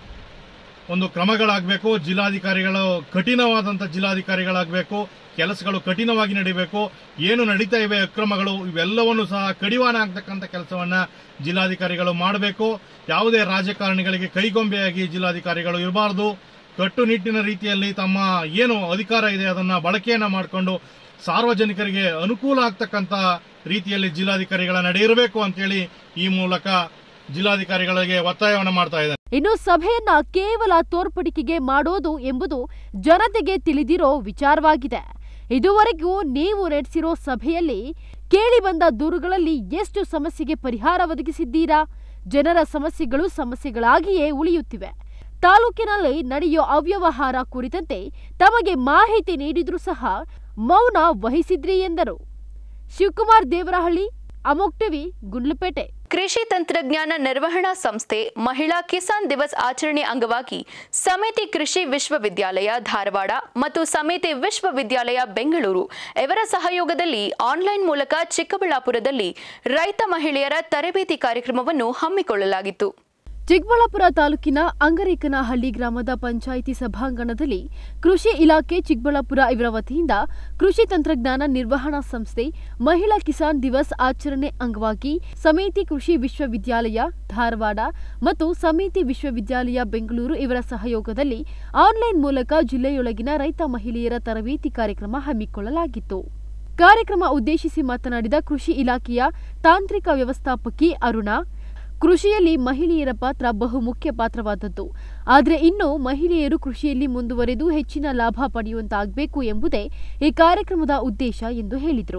ಒಂದು ಕ್ರಮಗಳಾಗಬೇಕು ಜಿಲ್ಲಾಧಿಕಾರಿಗಳು ಕಠಿಣವಾದಂಥ ಜಿಲ್ಲಾಧಿಕಾರಿಗಳಾಗಬೇಕು ಕೆಲಸಗಳು ಕಠಿಣವಾಗಿ ನಡೀಬೇಕು ಏನು ನಡೀತಾ ಇವೆ ಅಕ್ರಮಗಳು ಇವೆಲ್ಲವನ್ನು ಸಹ ಕಡಿವಾಣ ಆಗ್ತಕ್ಕಂಥ ಕೆಲಸವನ್ನ ಜಿಲ್ಲಾಧಿಕಾರಿಗಳು ಮಾಡಬೇಕು ಯಾವುದೇ ರಾಜಕಾರಣಿಗಳಿಗೆ ಕೈಗೊಂಬೆಯಾಗಿ ಜಿಲ್ಲಾಧಿಕಾರಿಗಳು ಇರಬಾರದು ಕಟ್ಟುನಿಟ್ಟಿನ ರೀತಿಯಲ್ಲಿ ತಮ್ಮ ಏನು ಅಧಿಕಾರ ಇದೆ ಅದನ್ನ ಬಳಕೆಯನ್ನ ಮಾಡಿಕೊಂಡು ಸಾರ್ವಜನಿಕರಿಗೆ ಅನುಕೂಲ ಆಗ್ತಕ್ಕಂಥ ರೀತಿಯಲ್ಲಿ ಜಿಲ್ಲಾಧಿಕಾರಿಗಳ ನಡೆ ಇರಬೇಕು ಅಂತೇಳಿ ಈ ಮೂಲಕ ಜಿಲ್ಲಾಧಿಕಾರಿಗಳಿಗೆ ಒತ್ತಾಯವನ್ನು ಮಾಡ್ತಾ ಇದ್ದಾರೆ ಇನ್ನು ಸಭೆಯನ್ನ ಕೇವಲ ತೋರ್ಪಡಿಕೆಗೆ ಮಾಡೋದು ಎಂಬುದು ಜನತೆಗೆ ತಿಳಿದಿರೋ ವಿಚಾರವಾಗಿದೆ ಇದುವರೆಗೂ ನೀವು ನಡೆಸಿರೋ ಸಭೆಯಲ್ಲಿ ಕೇಳಿಬಂದ ದೂರುಗಳಲ್ಲಿ ಎಷ್ಟು ಸಮಸ್ಯೆಗೆ ಪರಿಹಾರ ಒದಗಿಸಿದ್ದೀರಾ ಜನರ ಸಮಸ್ಯೆಗಳು ಸಮಸ್ಯೆಗಳಾಗಿಯೇ ಉಳಿಯುತ್ತಿವೆ ತಾಲೂಕಿನಲ್ಲಿ ನಡೆಯೋ ಅವ್ಯವಹಾರ ಕುರಿತಂತೆ ತಮಗೆ ಮಾಹಿತಿ ನೀಡಿದ್ರೂ ಸಹ ಮೌನ ವಹಿಸಿದ್ರಿ ಎಂದರು ಶಿವಕುಮಾರ್ ದೇವರಹಳ್ಳಿ ಅಮೋಕ್ ಟಿವಿ ಗುಂಡ್ಲುಪೇಟೆ ಕೃಷಿ ತಂತ್ರಜ್ಞಾನ ನಿರ್ವಹಣಾ ಸಂಸ್ಥೆ ಮಹಿಳಾ ಕಿಸಾನ್ ದಿವಸ್ ಆಚರಣೆ ಅಂಗವಾಗಿ ಸಮಿತಿ ಕೃಷಿ ವಿಶ್ವವಿದ್ಯಾಲಯ ಧಾರವಾಡ ಮತ್ತು ಸಮಿತಿ ವಿಶ್ವವಿದ್ಯಾಲಯ ಬೆಂಗಳೂರು ಇವರ ಸಹಯೋಗದಲ್ಲಿ ಆನ್ಲೈನ್ ಮೂಲಕ ಚಿಕ್ಕಬಳ್ಳಾಪುರದಲ್ಲಿ ರೈತ ಮಹಿಳೆಯರ ತರಬೇತಿ ಕಾರ್ಯಕ್ರಮವನ್ನು ಹಮ್ಮಿಕೊಳ್ಳಲಾಗಿತ್ತು ಚಿಕ್ಕಬಳ್ಳಾಪುರ ತಾಲೂಕಿನ ಅಂಗರೇಕನಹಳ್ಳಿ ಗ್ರಾಮದ ಪಂಚಾಯಿತಿ ಸಭಾಂಗಣದಲ್ಲಿ ಕೃಷಿ ಇಲಾಖೆ ಚಿಕ್ಕಬಳ್ಳಾಪುರ ಇವರ ವತಿಯಿಂದ ಕೃಷಿ ತಂತ್ರಜ್ಞಾನ ನಿರ್ವಹಣಾ ಸಂಸ್ಥೆ ಮಹಿಳಾ ಕಿಸಾನ್ ದಿವಸ್ ಆಚರಣೆ ಅಂಗವಾಗಿ ಸಮಿತಿ ಕೃಷಿ ವಿಶ್ವವಿದ್ಯಾಲಯ ಧಾರವಾಡ ಮತ್ತು ಸಮಿತಿ ವಿಶ್ವವಿದ್ಯಾಲಯ ಬೆಂಗಳೂರು ಇವರ ಸಹಯೋಗದಲ್ಲಿ ಆನ್ಲೈನ್ ಮೂಲಕ ಜಿಲ್ಲೆಯೊಳಗಿನ ರೈತ ಮಹಿಳೆಯರ ತರಬೇತಿ ಕಾರ್ಯಕ್ರಮ ಹಮ್ಮಿಕೊಳ್ಳಲಾಗಿತ್ತು ಕಾರ್ಯಕ್ರಮ ಉದ್ದೇಶಿಸಿ ಮಾತನಾಡಿದ ಕೃಷಿ ಇಲಾಖೆಯ ತಾಂತ್ರಿಕ ವ್ಯವಸ್ಥಾಪಕಿ ಅರುಣಾ ಕೃಷಿಯಲ್ಲಿ ಮಹಿಳೆಯರ ಪಾತ್ರ ಬಹುಮುಖ್ಯ ಪಾತ್ರವಾದದ್ದು ಆದರೆ ಇನ್ನು ಮಹಿಳೆಯರು ಕೃಷಿಯಲ್ಲಿ ಮುಂದುವರೆದು ಹೆಚ್ಚಿನ ಲಾಭ ಪಡೆಯುವಂತಾಗಬೇಕು ಎಂಬುದೇ ಈ ಕಾರ್ಯಕ್ರಮದ ಉದ್ದೇಶ ಎಂದು ಹೇಳಿದರು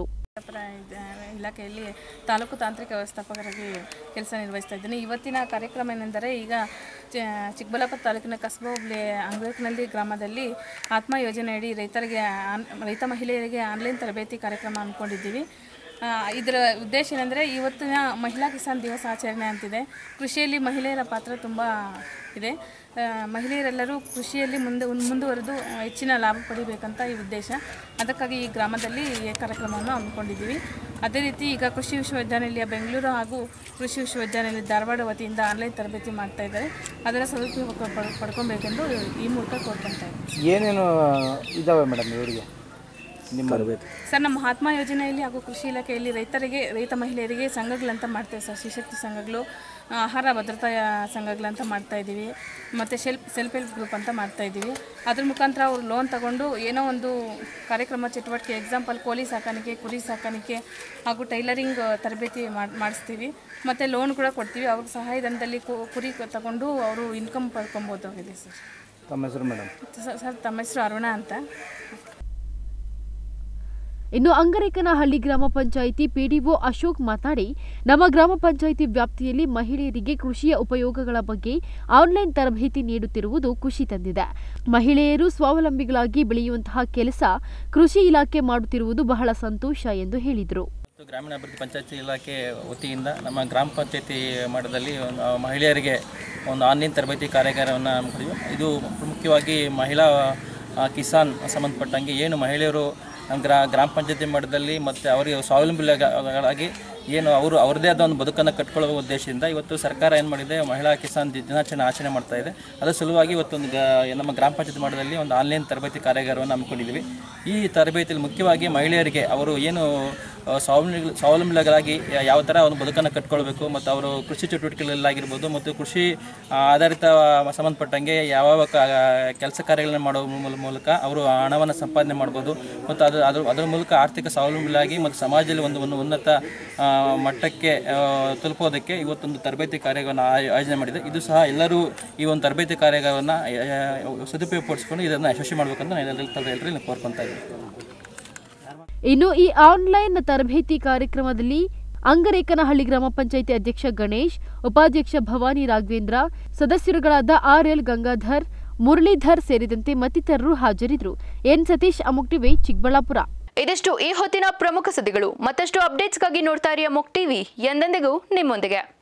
ಇಲಾಖೆಯಲ್ಲಿ ತಾಲೂಕು ತಾಂತ್ರಿಕ ವ್ಯವಸ್ಥಾಪಕರಾಗಿ ಕೆಲಸ ನಿರ್ವಹಿಸ್ತಾ ಇದ್ದೀನಿ ಇವತ್ತಿನ ಕಾರ್ಯಕ್ರಮ ಏನೆಂದರೆ ಈಗ ಚ- ಚಿಕ್ಕಬಳ್ಳಾಪುರ ತಾಲೂಕಿನ ಕಸಬಾ ಹೋಬಳಿ ಅಂಗನಳ್ಳಿ ಗ್ರಾಮದಲ್ಲಿ ಆತ್ಮ ಯೋಜನೆಯಡಿ ರೈತರಿಗೆ ಆನ್ ರೈತ ಮಹಿಳೆಯರಿಗೆ ಆನ್ಲೈನ್ ತರಬೇತಿ ಕಾರ್ಯಕ್ರಮ ಅಂದ್ಕೊಂಡಿದ್ದೀವಿ ಆ, ಇದರ ಉದ್ದೇಶ ಏನಂದರೆ ಇವತ್ತಿನ ಮಹಿಳಾ ಕಿಸಾನ್ ದಿವಸ ಆಚರಣೆ ಅಂತಿದೆ ಕೃಷಿಯಲ್ಲಿ ಮಹಿಳೆಯರ ಪಾತ್ರ ತುಂಬ ಇದೆ ಆ, ಮಹಿಳೆಯರೆಲ್ಲರೂ ಕೃಷಿಯಲ್ಲಿ ಮುಂದೆ ಮುಂದುವರೆದು ಹೆಚ್ಚಿನ ಲಾಭ ಪಡಿಬೇಕಂತ ಈ ಉದ್ದೇಶ ಅದಕ್ಕಾಗಿ ಈ ಗ್ರಾಮದಲ್ಲಿ ಈ ಕಾರ್ಯಕ್ರಮವನ್ನು ಹಮ್ಮಿಕೊಂಡಿದ್ದೀವಿ ಅದೇ ರೀತಿ ಈಗ ಕೃಷಿ ವಿಶ್ವವಿದ್ಯಾನಿಲಯ ಬೆಂಗಳೂರು ಹಾಗೂ ಕೃಷಿ ವಿಶ್ವವಿದ್ಯಾನಿಲಯ ಧಾರವಾಡ ವತಿಯಿಂದ ಆನ್ಲೈನ್ ತರಬೇತಿ ಮಾಡ್ತಾ ಇದ್ದಾರೆ ಅದರ ಸದುಪಯೋಗ ಪಡ್ ಪಡ್ಕೊಬೇಕೆಂದು ಈ ಮೂಲಕ ಕೋರ್ಕೊಳ್ತಾ ಇದ್ದೀನಿ ಏನೇನು ಇದ್ದಾವೆ ಮೇಡಮ್ ಇವರಿಗೆ ನಿಮ್ಮ ಸರ್ ನಮ್ಮ ಮಹಾತ್ಮ ಯೋಜನೆಯಲ್ಲಿ ಹಾಗೂ ಕೃಷಿ ಇಲಾಖೆಯಲ್ಲಿ ರೈತರಿಗೆ ರೈತ ಮಹಿಳೆಯರಿಗೆ ಸಂಘಗಳಂತ ಮಾಡ್ತೇವೆ ಸರ್ ಶಿಶಕ್ತಿ ಸಂಘಗಳು ಆ, ಆಹಾರ ಭದ್ರತಾ ಸಂಘಗಳಂತ ಮಾಡ್ತಾ ಇದ್ದೀವಿ ಮತ್ತು ಸೆಲ್ಫ್ ಸೆಲ್ಫ್ ಹೆಲ್ಪ್ ಗ್ರೂಪ್ ಅಂತ ಮಾಡ್ತಾ ಇದ್ದೀವಿ ಅದ್ರ ಮುಖಾಂತರ ಅವರು ಲೋನ್ ತಗೊಂಡು ಏನೋ ಒಂದು ಕಾರ್ಯಕ್ರಮ ಚಟುವಟಿಕೆ ಎಕ್ಸಾಂಪಲ್ ಕೋಳಿ ಸಾಕಾಣಿಕೆ ಕುರಿ ಸಾಕಾಣಿಕೆ ಹಾಗೂ ಟೈಲರಿಂಗ್ ತರಬೇತಿ ಮಾಡ್ ಮಾಡಿಸ್ತೀವಿ ಮತ್ತು ಲೋನ್ ಕೂಡ ಕೊಡ್ತೀವಿ ಅವ್ರ ಸಹಾಯಧನದಲ್ಲಿ ಕು- ಕುರಿ ತಗೊಂಡು ಅವರು ಇನ್ಕಮ್ ಪಡ್ಕೊಬೋದಾಗಿದೆ ಸರ್ ತಮ್ಮ ಹೆಸರು ಮೇಡಮ್ ಸ- ಸರ್ ತಮ್ಮ ಹೆಸರು ಅರುಣ ಅಂತ ಇನ್ನು ಅಂಗರೇಕನಹಳ್ಳಿ ಗ್ರಾಮ ಪಂಚಾಯಿತಿ ಪಿಡಿಒ ಅಶೋಕ್ ಮಾತನಾಡಿ ನಮ್ಮ ಗ್ರಾಮ ಪಂಚಾಯಿತಿ ವ್ಯಾಪ್ತಿಯಲ್ಲಿ ಮಹಿಳೆಯರಿಗೆ ಕೃಷಿಯ ಉಪಯೋಗಗಳ ಬಗ್ಗೆ ಆನ್ಲೈನ್ ತರಬೇತಿ ನೀಡುತ್ತಿರುವುದು ಖುಷಿ ತಂದಿದೆ ಮಹಿಳೆಯರು ಸ್ವಾವಲಂಬಿಗಳಾಗಿ ಬೆಳೆಯುವಂತಹ ಕೆಲಸ ಕೃಷಿ ಇಲಾಖೆ ಮಾಡುತ್ತಿರುವುದು ಬಹಳ ಸಂತೋಷ ಎಂದು ಹೇಳಿದರು ಮತ್ತು ಗ್ರಾಮೀಣಾಭಿವೃದ್ಧಿ ಪಂಚಾಯತಿ ಇಲಾಖೆ ವತಿಯಿಂದ ನಮ್ಮ ಗ್ರಾಮ ಪಂಚಾಯತಿ ಮಟ್ಟದಲ್ಲಿ ಒಂದು ಮಹಿಳೆಯರಿಗೆ ಒಂದು ಆನ್ಲೈನ್ ತರಬೇತಿ ಕಾರ್ಯಾಗಾರವನ್ನು ಹಮ್ಮಿಕೊಂಡಿದ್ವಿ ಇದು ಮುಖ್ಯವಾಗಿ ಮಹಿಳಾ ಆ, ಕಿಸಾನ್ ಸಂಬಂಧಪಟ್ಟಂಗೆ ಏನು ಮಹಿಳೆಯರು ಗ್ರಾ ಗ್ರಾಮ ಪಂಚಾಯತಿ ಮಟ್ಟದಲ್ಲಿ ಮತ್ತು ಅವರಿಗೆ ಸ್ವಾವಲಂಬಿಗಳಾಗಿ ಏನು ಅವರು ಅವ್ರದ್ದೇ ಆದ ಒಂದು ಬದುಕನ್ನು ಕಟ್ಕೊಳ್ಳುವ ಉದ್ದೇಶದಿಂದ ಇವತ್ತು ಸರ್ಕಾರ ಏನು ಮಾಡಿದೆ ಮಹಿಳಾ ಕಿಸಾನ್ ದಿ- ದಿನಾಚರಣೆ ಆಚರಣೆ ಮಾಡ್ತಾ ಇದೆ ಅದರ ಸಲುವಾಗಿ ಇವತ್ತೊಂದು ಗ- ನಮ್ಮ ಗ್ರಾಮ ಪಂಚಾಯತ್ ಮಟ್ಟದಲ್ಲಿ ಒಂದು ಆನ್ಲೈನ್ ತರಬೇತಿ ಕಾರ್ಯಾಗಾರವನ್ನು ಹಮ್ಮಿಕೊಂಡಿದ್ದೀವಿ ಈ ತರಬೇತಿಯಲ್ಲಿ ಮುಖ್ಯವಾಗಿ ಮಹಿಳೆಯರಿಗೆ ಅವರು ಏನು ಆ, ಸ್ವಾವಲಂಬಿ ಸ್ವಾವಲಂಬಿಗಳಾಗಿ ಯಾ- ಯಾವ ಥರ ಒಂದು ಬದುಕನ್ನು ಕಟ್ಕೊಳ್ಬೇಕು ಮತ್ತು ಅವರು ಕೃಷಿ ಚಟುವಟಿಕೆಗಳಲ್ಲಾಗಿರ್ಬೋದು ಮತ್ತು ಕೃಷಿ ಆ, ಆಧಾರಿತ ಸಂಬಂಧಪಟ್ಟಂಗೆ ಯಾವ ಕೆಲಸ ಕಾರ್ಯಗಳನ್ನು ಮಾಡೋ ಮೂಲ- ಮೂಲಕ ಅವರು ಹಣವನ್ನು ಸಂಪಾದನೆ ಮಾಡ್ಬೋದು ಮತ್ತು ಅದು ಅದ್ರ ಅದರ ಮೂಲಕ ಆರ್ಥಿಕ ಸ್ವಾವಲಂಬಿಗಳಾಗಿ ಮತ್ತು ಸಮಾಜದಲ್ಲಿ ಒಂದು ಒಂದು ಉನ್ನತ ಆ, ಮಟ್ಟಕ್ಕೆ ಆ, ತಲುಪೋದಕ್ಕೆ ಇವತ್ತೊಂದು ತರಬೇತಿ ಕಾರ್ಯವನ್ನು ಆಯೋ- ಆಯೋಜನೆ ಮಾಡಿದೆ ಇದು ಸಹ ಎಲ್ಲರೂ ಈ ಒಂದು ತರಬೇತಿ ಕಾರ್ಯವನ್ನು ಸದುಪಯೋಗಪಡಿಸ್ಕೊಂಡು ಇದನ್ನು ಯಶಸ್ವಿ ಮಾಡಬೇಕಂತ ನಾನು ಎಲ್ಲರೂ ಎಲ್ಲರೂ ಕೋರ್ಕೊತಾ ಇದ್ದೀನಿ ಇನ್ನು ಈ ಆನ್ಲೈನ್ ತರಬೇತಿ ಕಾರ್ಯಕ್ರಮದಲ್ಲಿ ಅಂಗರೇಕನಹಳ್ಳಿ ಗ್ರಾಮ ಪಂಚಾಯಿತಿ ಅಧ್ಯಕ್ಷ ಗಣೇಶ್ ಉಪಾಧ್ಯಕ್ಷ ಭವಾನಿ ರಾಘವೇಂದ್ರ ಸದಸ್ಯರುಗಳಾದ ಆರ್ ಎಲ್ ಗಂಗಾಧರ್ ಮುರಳೀಧರ್ ಸೇರಿದಂತೆ ಮತ್ತಿತರರು ಹಾಜರಿದ್ದರು ಎನ್ ಸತೀಶ್ ಅಮುಕ್ ಟಿವಿ ಚಿಕ್ಕಬಳ್ಳಾಪುರ ಇದಿಷ್ಟು ಈ ಹೊತ್ತಿನ ಪ್ರಮುಖ ಸುದ್ದಿಗಳು ಮತ್ತಷ್ಟು ಅಪ್ಡೇಟ್ಸ್ಗಾಗಿ ನೋಡ್ತಾ ಇರಿ ಅಮೋಕ್ ಟಿವಿ ಎಂದೆಂದಿಗೂ ನಿಮ್ಮೊಂದಿಗೆ